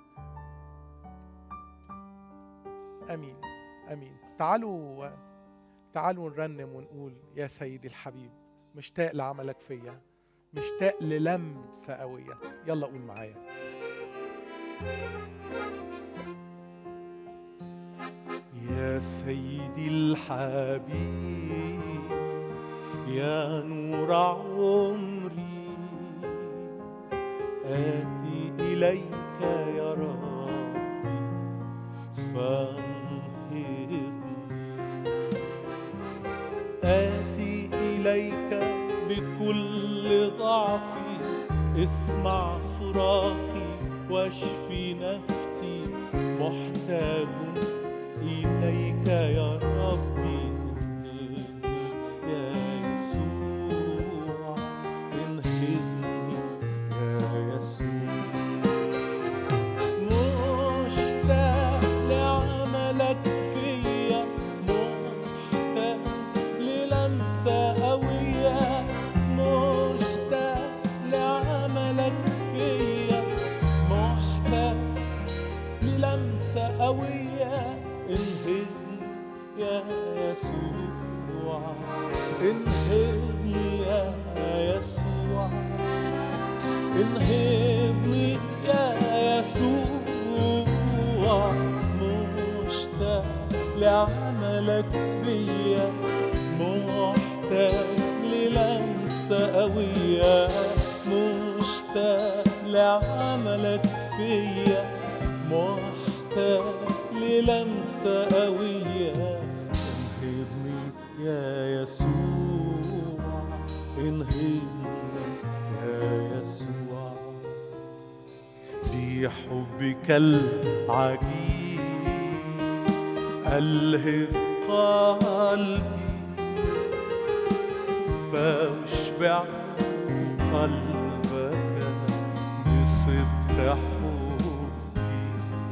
امين امين تعالوا تعالوا نرنم ونقول يا سيدي الحبيب مشتاق لعملك فيا مشتاق للمسه قويه يلا قول معايا يا سيدي الحبيب يا نور عمري آتي إليك يا ربي فانهضني آتي إليك بكل ضعفي اسمع صراخي واشفي نفسي محتاج إليك يا ربي انهضني يا يسوع انهضني يا يسوع مشتاق لعملك فيا محتاج للمسة قوية مشتاق لعملك فيا محتاج للمسة قوية انهضني يا يسوع انهضني يا يسوع انهضني يا يسوع مشتاق لعملك فيا محتاج للمسة قوية مشتاق لعملك فيا محتاج للمسة قوية انهضني يا يسوع انهضني يا يسوع بحبك العجيب ألهب قلبي فاشبع قلبك بصدق حبي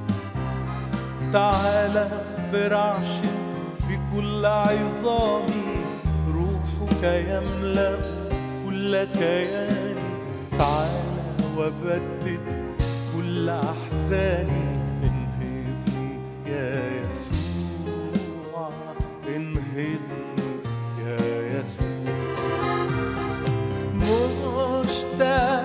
تعال برعش في كل عظامي روحك يملأ كل كياني تعال وبدد كل أحزاني انهضني يا يسوع انهضني يا يسوع مشتاق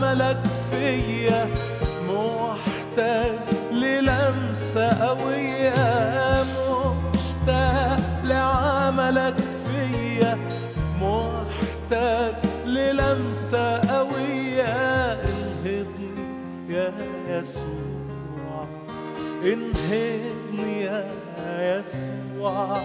لعملك فيا محتاج للمسة قوية مشتاق لعملك فيا محتاج للمسة قوية انهضني يا يسوع انهضني يا يسوع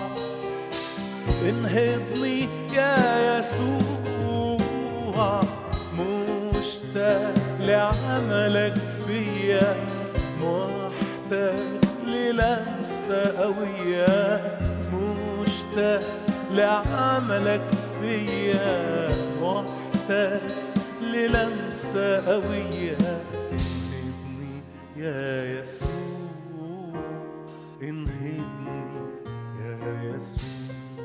انهضني يا يسوع مشتاق لعملك فيا محتاج للمسة قوية مشتاق لعملك فيا محتاج للمسة قوية انهضني يا يسوع انهضني يا يسوع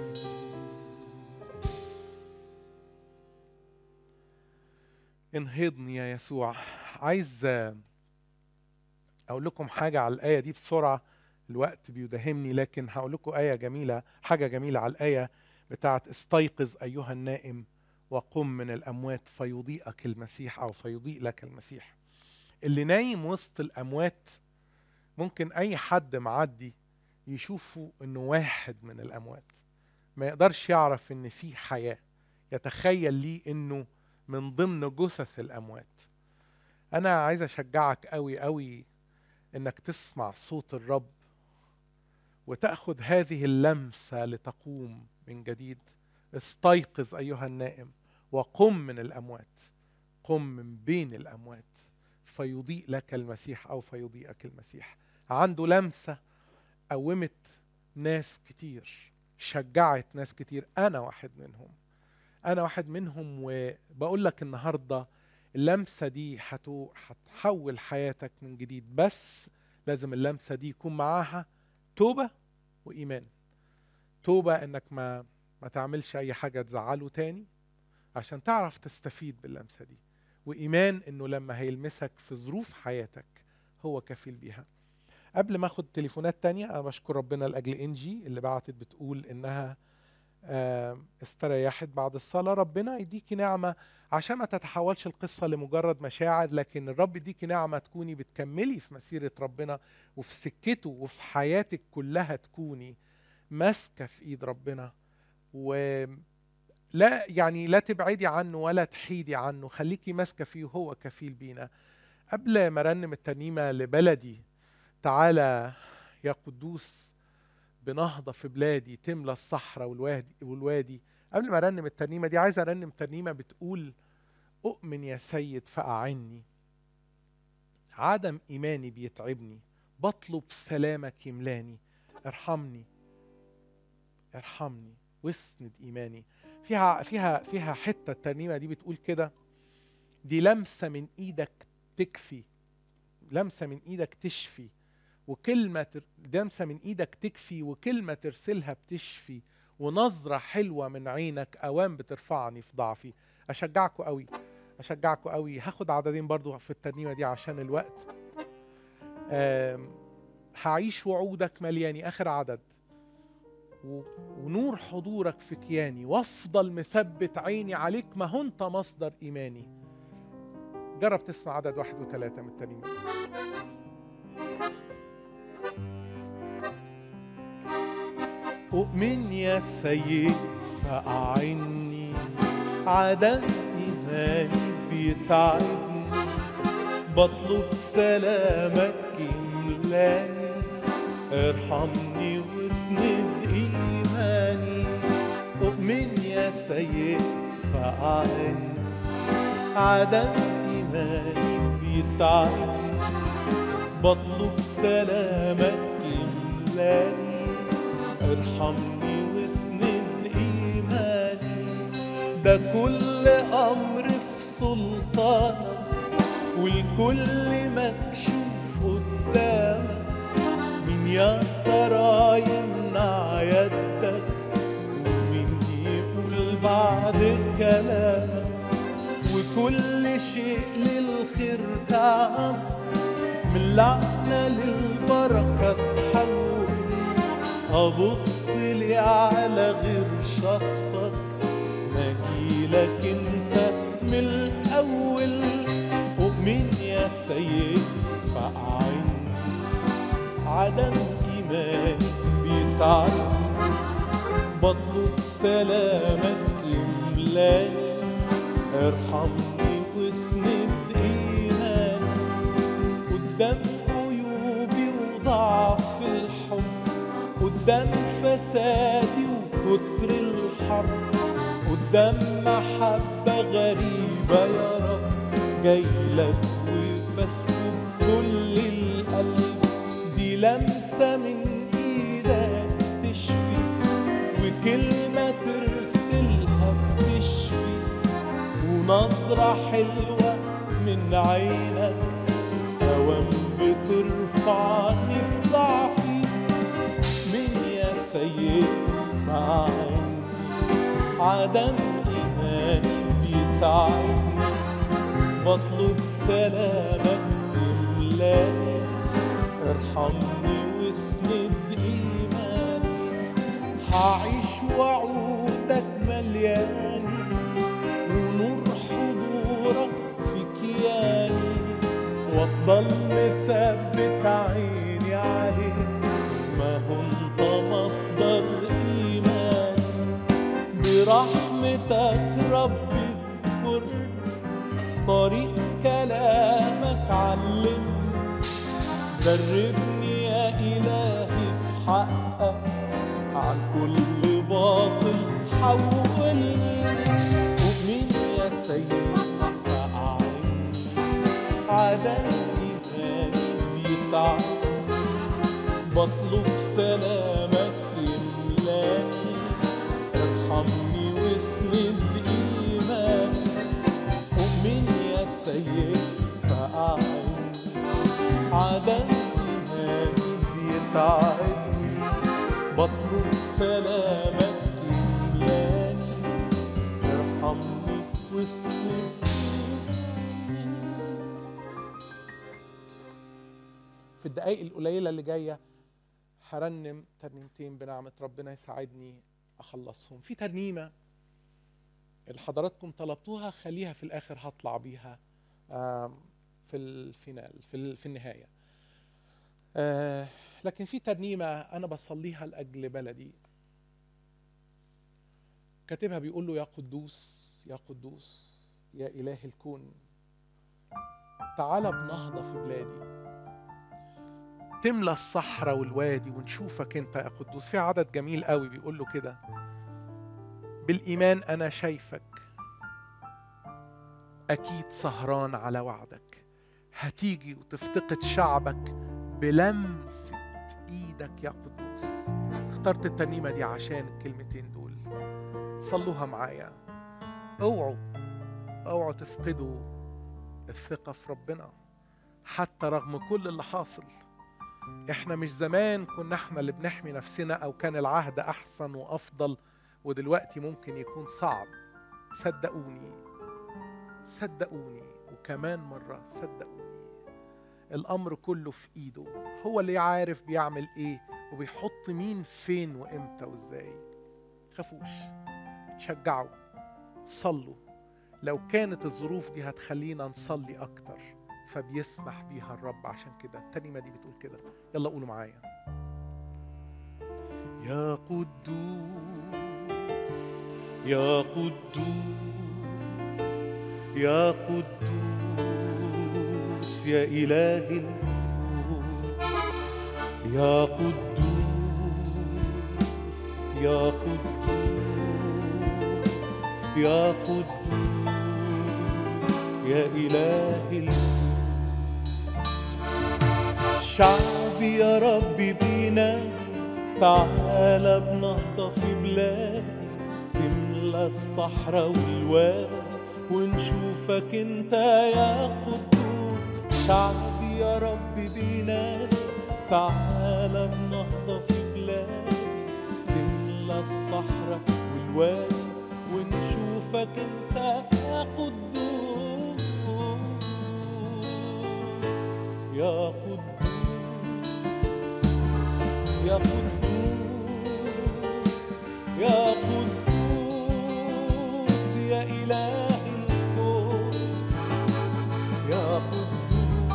انهضني يا يسوع عايز اقول لكم حاجه على الايه دي بسرعه الوقت بيداهمني لكن هقول لكم ايه جميله حاجه جميله على الايه بتاعت استيقظ ايها النائم وقم من الاموات فيضيئك المسيح او فيضيء لك المسيح اللي نايم وسط الاموات ممكن اي حد معدي يشوفه انه واحد من الاموات ما يقدرش يعرف ان في حياه يتخيل ليه انه من ضمن جثث الاموات انا عايز اشجعك قوي قوي انك تسمع صوت الرب وتاخذ هذه اللمسه لتقوم من جديد استيقظ ايها النائم وقم من الاموات قم من بين الاموات فيضيء لك المسيح او فيضيئك المسيح عنده لمسه قومت ناس كتير شجعت ناس كتير انا واحد منهم انا واحد منهم وبقول لك النهارده اللمسه دي هتو- هتحول حياتك من جديد بس لازم اللمسه دي يكون معاها توبه وايمان توبه انك ما ما تعملش اي حاجه تزعله تاني عشان تعرف تستفيد باللمسه دي وايمان انه لما هيلمسك في ظروف حياتك هو كفيل بيها قبل ما اخد تليفونات تانية انا بشكر ربنا لاجل انجي اللي بعتت بتقول انها آه، استريحت بعد الصلاة ربنا يديكي نعمة عشان ما تتحولش القصة لمجرد مشاعر لكن الرب يديكي نعمة تكوني بتكملي في مسيرة ربنا وفي سكته وفي حياتك كلها تكوني ماسكة في ايد ربنا و لا يعني لا تبعدي عنه ولا تحيدي عنه خليكي ماسكة فيه وهو كفيل بينا قبل ما رنم الترنيمة لبلدي تعالى يا قدوس بنهضة في بلادي تملى الصحراء والوادي والوادي قبل ما ارنم الترنيمة دي عايز ارنم ترنيمة بتقول أؤمن يا سيد فأعني عدم إيماني بيتعبني بطلب سلامك يملاني ارحمني ارحمني واسند إيماني فيها فيها فيها حتة الترنيمة دي بتقول كده دي لمسة من إيدك تكفي لمسة من إيدك تشفي وكلمة تر... لمسة من إيدك تكفي وكلمة ترسلها بتشفي ونظرة حلوة من عينك أوام بترفعني في ضعفي أشجعكوا قوي أشجعكوا قوي هاخد عددين برضو في الترنيمة دي عشان الوقت آم، هعيش وعودك ملياني آخر عدد و... ونور حضورك في كياني وافضل مثبت عيني عليك ما هو انت مصدر ايماني جرب تسمع عدد واحد وثلاثة من الترنيمة أؤمن يا سيد فأعني عدم إيماني بيتعبني بطلب سلامك يملاني ارحمني واسند إيماني أؤمن يا سيد فأعني عدم إيماني بيتعبني بطلب سلامك يملاني ارحمني واسند ايماني ده كل امر في سلطانك والكل مكشوف قدامك مين يا ترى يمنع يدك ومين يقول بعد كلامك وكل شيء للخير تعمل من لعنة للبركة تحول أبص لي على غير شخصك مجيلك انت من الأول يا سيد فأعني عدم إيماني بيتعبني بطلب سلامك يملاني ارحمني واسند إيماني قدام عيوبي وضعف الحب قدام فسادي وكتر الحرب قدام محبة غريبة يا رب جاي لك وبسكب كل القلب دي لمسة من ايدك تشفي وكلمة ترسلها بتشفي ونظرة حلوة من عينك أوام بترفعني في ضعفي من يا سيد فعني عدم إيماني بيتعبني بطلب سلامك يملاني ارحمني واسند إيماني هعيش وعودك ملياني ونور حضورك في كياني وافضل مثبت عيني عليك ما هو انت مصدر ايماني برحمتك رب اذكرني طريق كلامك علمني دربني يا إلهي في حقك عن كل باطل حولني ومين يا سيد فأعني عدم إيماني بيتعبني بطلب سلامك يملاني ارحمني واسند إيماني ومين يا سيد فأعني عدم إيماني بيتعبني بطلب سلامك يملاني ارحمني واسند في الدقايق القليلة اللي جاية هرنم ترنيمتين بنعمة ربنا يساعدني أخلصهم في ترنيمة اللي حضراتكم طلبتوها خليها في الآخر هطلع بيها آم، في الفينال في ال- في النهاية آه، لكن في ترنيمة أنا بصليها لأجل بلدي كاتبها بيقول له يا قدوس يا قدوس يا إله الكون تعال بنهضة في بلادي تملى الصحراء والوادي ونشوفك انت يا قدوس في عدد جميل قوي بيقول له كده بالإيمان أنا شايفك أكيد سهران على وعدك هتيجي وتفتقد شعبك بلمسة إيدك يا قدوس اخترت الترنيمة دي عشان الكلمتين دول صلوها معايا اوعوا اوعوا تفقدوا الثقة في ربنا حتى رغم كل اللي حاصل احنا مش زمان كنا احنا اللي بنحمي نفسنا او كان العهد احسن وافضل ودلوقتي ممكن يكون صعب صدقوني صدقوني وكمان مرة صدقوني الأمر كله في إيده هو اللي عارف بيعمل إيه وبيحط مين فين وإمتى وإزاي خافوش تشجعوا صلوا لو كانت الظروف دي هتخلينا نصلي أكتر فبيسمح بيها الرب عشان كده الترنيمة دي بتقول كده يلا قولوا معايا يا قدوس يا قدوس يا قدوس يا إله الكون يا قدوس يا قدوس يا قدوس يا إله الكون شعبي يا ربي بينا تعالى بنهضة في بلادي تملى الصحراء والوادي ونشوفك انت يا قدوس شعبي يا ربي بينادي تعالى بنهضة في بلادي تملى الصحراء والوادي ونشوفك انت يا قدوس يا قدوس يا قدوس يا قدوس يا إله الكون يا قدوس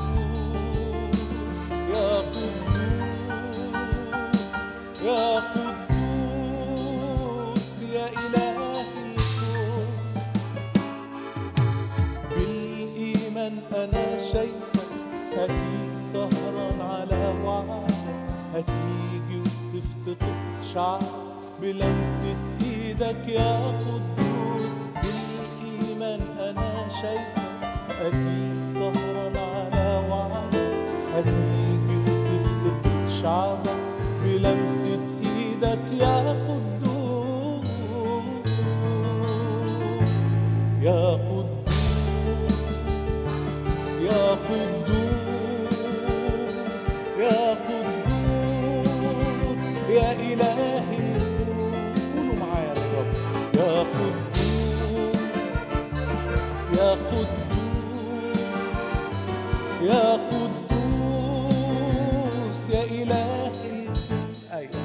شايفك أكيد سهران على وعدك هتيجي وتفتقد شعب بلمسة إيدك يا قدوس بالإيمان أنا شايفك أكيد سهران على وعدك هتيجي وتفتقد شعبك بلمسة إيدك يا قدوس يا قدوس يا قدوس يا قدوس يا إلهي قولوا معايا يا رب يا قدوس يا قدوس يا قدوس يا إلهي أيوة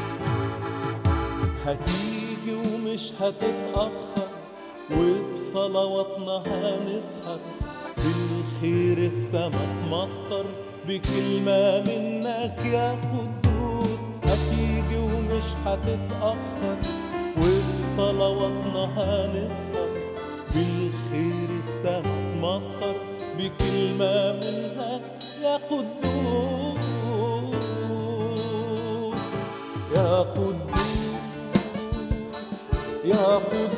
هتيجي ومش هتتأخر وبصلواتنا هنسهر بالخير السما تمطر بكلمة منك يا قدوس هتيجي ومش هتتأخر وبصلواتنا هنسهر بالخير السما تمطر بكلمة منك يا قدوس يا قدوس يا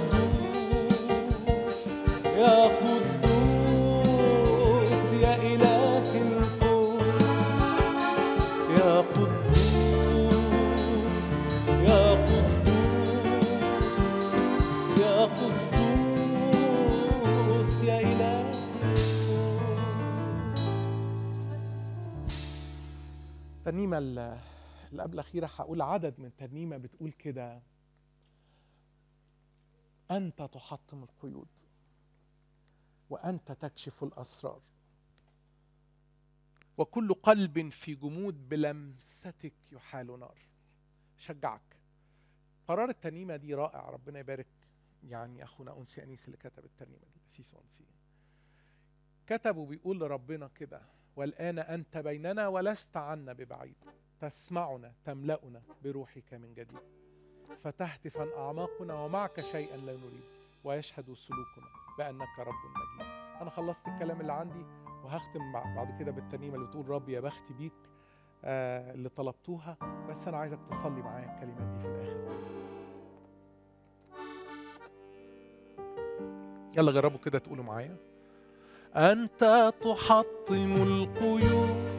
قدوس يا قدوس يا إله الكون يا قدوس يا قدوس يا قدوس يا إله الترنيمة ال- اللي قبل الأخيرة هقول عدد من ترنيمة بتقول كده أنت تحطم القيود وأنت تكشف الأسرار وكل قلب في جمود بلمستك يحال نار شجعك قرار الترنيمة دي رائع ربنا يبارك يعني أخونا أنسي أنيس اللي كتب الترنيمة دي أسيس أنسي كتب وبيقول لربنا كده والآن أنت بيننا ولست عنا ببعيد تسمعنا تملأنا بروحك من جديد فتهتفا أعماقنا ومعك شيئا لا نريد ويشهد سلوكنا بأنك رب مجيد أنا خلصت الكلام اللي عندي وهختم مع- بعد كده بالترنيمة اللي بتقول رب يا بختي بيك آه اللي طلبتوها بس أنا عايزك تصلي معايا الكلمات دي في الآخر يلا جربوا كده تقولوا معايا أنت تحطم القيود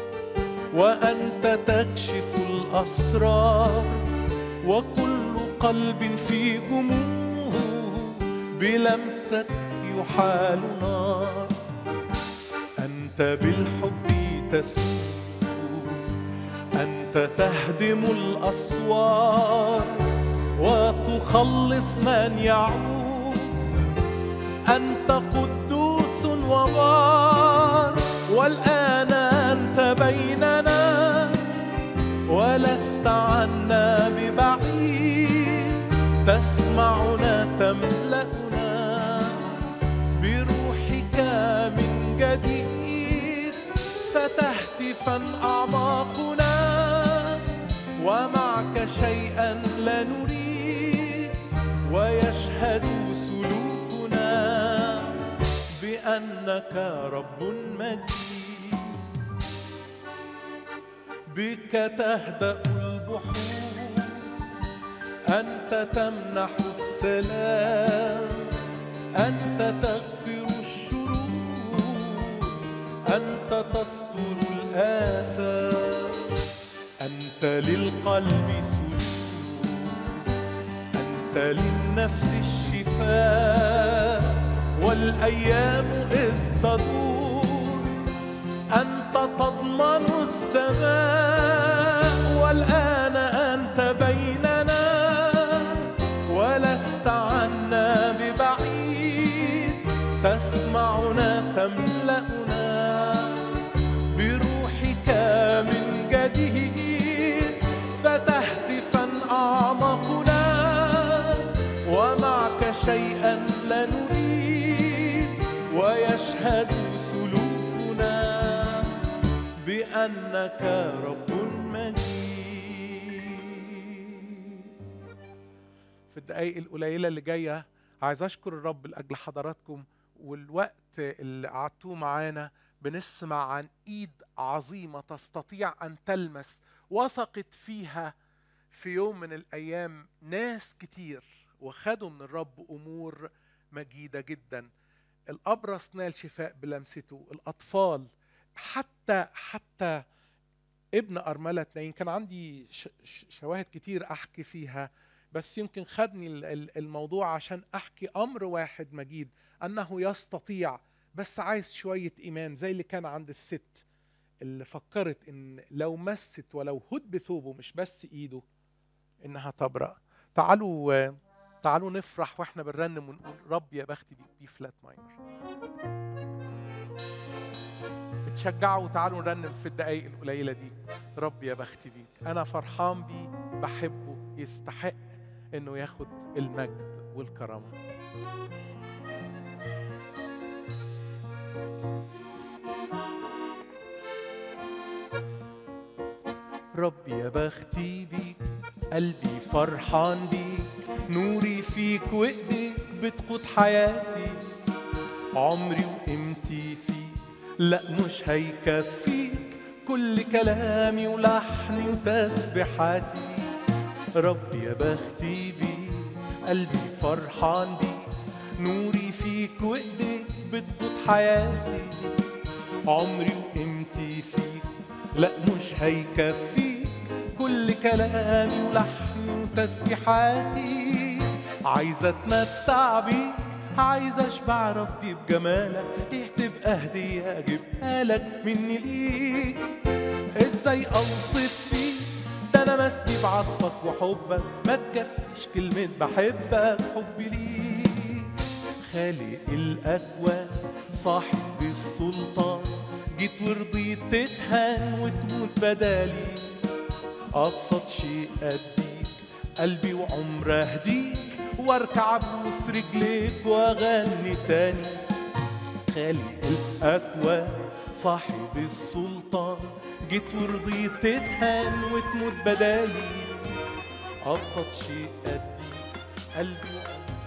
وأنت تكشف الأسرار وكل قلب في جمود بلمسة يحال نار أنت بالحب تسوق أنت تهدم الأسوار وتخلص من يعود أنت قدوس وبار والآن أنت بيننا ولست عنا ببعيد تسمعنا تملأنا بروحك من جديد فتهتفا أعماقنا ومعك شيئا لا نريد ويشهد سلوكنا بأنك رب مجيد بك تهدأ البحور أنت تمنح السلام أنت تغفر الشرور أنت تستر الآثام أنت للقلب سرور أنت للنفس الشفاء والأيام إذ تدور أنت تضمن السماء والآن أنت بيننا ولست عنا ببعيد تسمعنا تملأنا بروحك من جديد فتهتفا أعماقنا ومعك شيئا لا نريد ويشهد سلوكنا بأنك رب مجيد في الدقايق القليلة اللي جاية عايز أشكر الرب لأجل حضراتكم والوقت اللي قعدتوه معانا بنسمع عن ايد عظيمه تستطيع ان تلمس وثقت فيها في يوم من الايام ناس كتير وخدوا من الرب امور مجيده جدا الابرص نال شفاء بلمسته الاطفال حتى حتى ابن ارمله نايين كان عندي شواهد كتير احكي فيها بس يمكن خدني الموضوع عشان احكي امر واحد مجيد انه يستطيع بس عايز شويه ايمان زي اللي كان عند الست اللي فكرت ان لو مست ولو هد بثوبه مش بس ايده انها تبرأ تعالوا تعالوا نفرح واحنا بنرنم ونقول رب يا بختي بيك بي فلات ماينر بتشجعوا تعالوا نرنم في الدقايق القليله دي رب يا بختي بيك انا فرحان بيه بحبه يستحق انه ياخد المجد والكرامه رب يا بختي بيك قلبي فرحان بيك نوري فيك وايديك بتقود حياتي عمري وقيمتي فيك لا مش هيكفيك كل كلامي ولحني وتسبيحاتي رب يا بختي بيك قلبي فرحان بيك نوري فيك وايديك بتقود حياتي عمري وقيمتي فيك لا مش هيكفيك كل كلامي ولحني وتسبيحاتي عايزة اتمتع بيك عايزة اشبع ربي بجمالك ايه تبقى هدية اجيبها لك مني ليك ازاي اوصف فيك ده انا مسبي بعطفك وحبك ما تكفيش كلمة بحبك حبي ليك خالق الاكوان صاحب السلطان جيت ورضيت تتهان وتموت بدالي ابسط شيء اديك قلبي وعمر اهديك واركع ابوس رجليك واغني تاني خالق الاكوان صاحب السلطان جيت ورضيت تتهان وتموت بدالي ابسط شيء اديك قلبي وعمر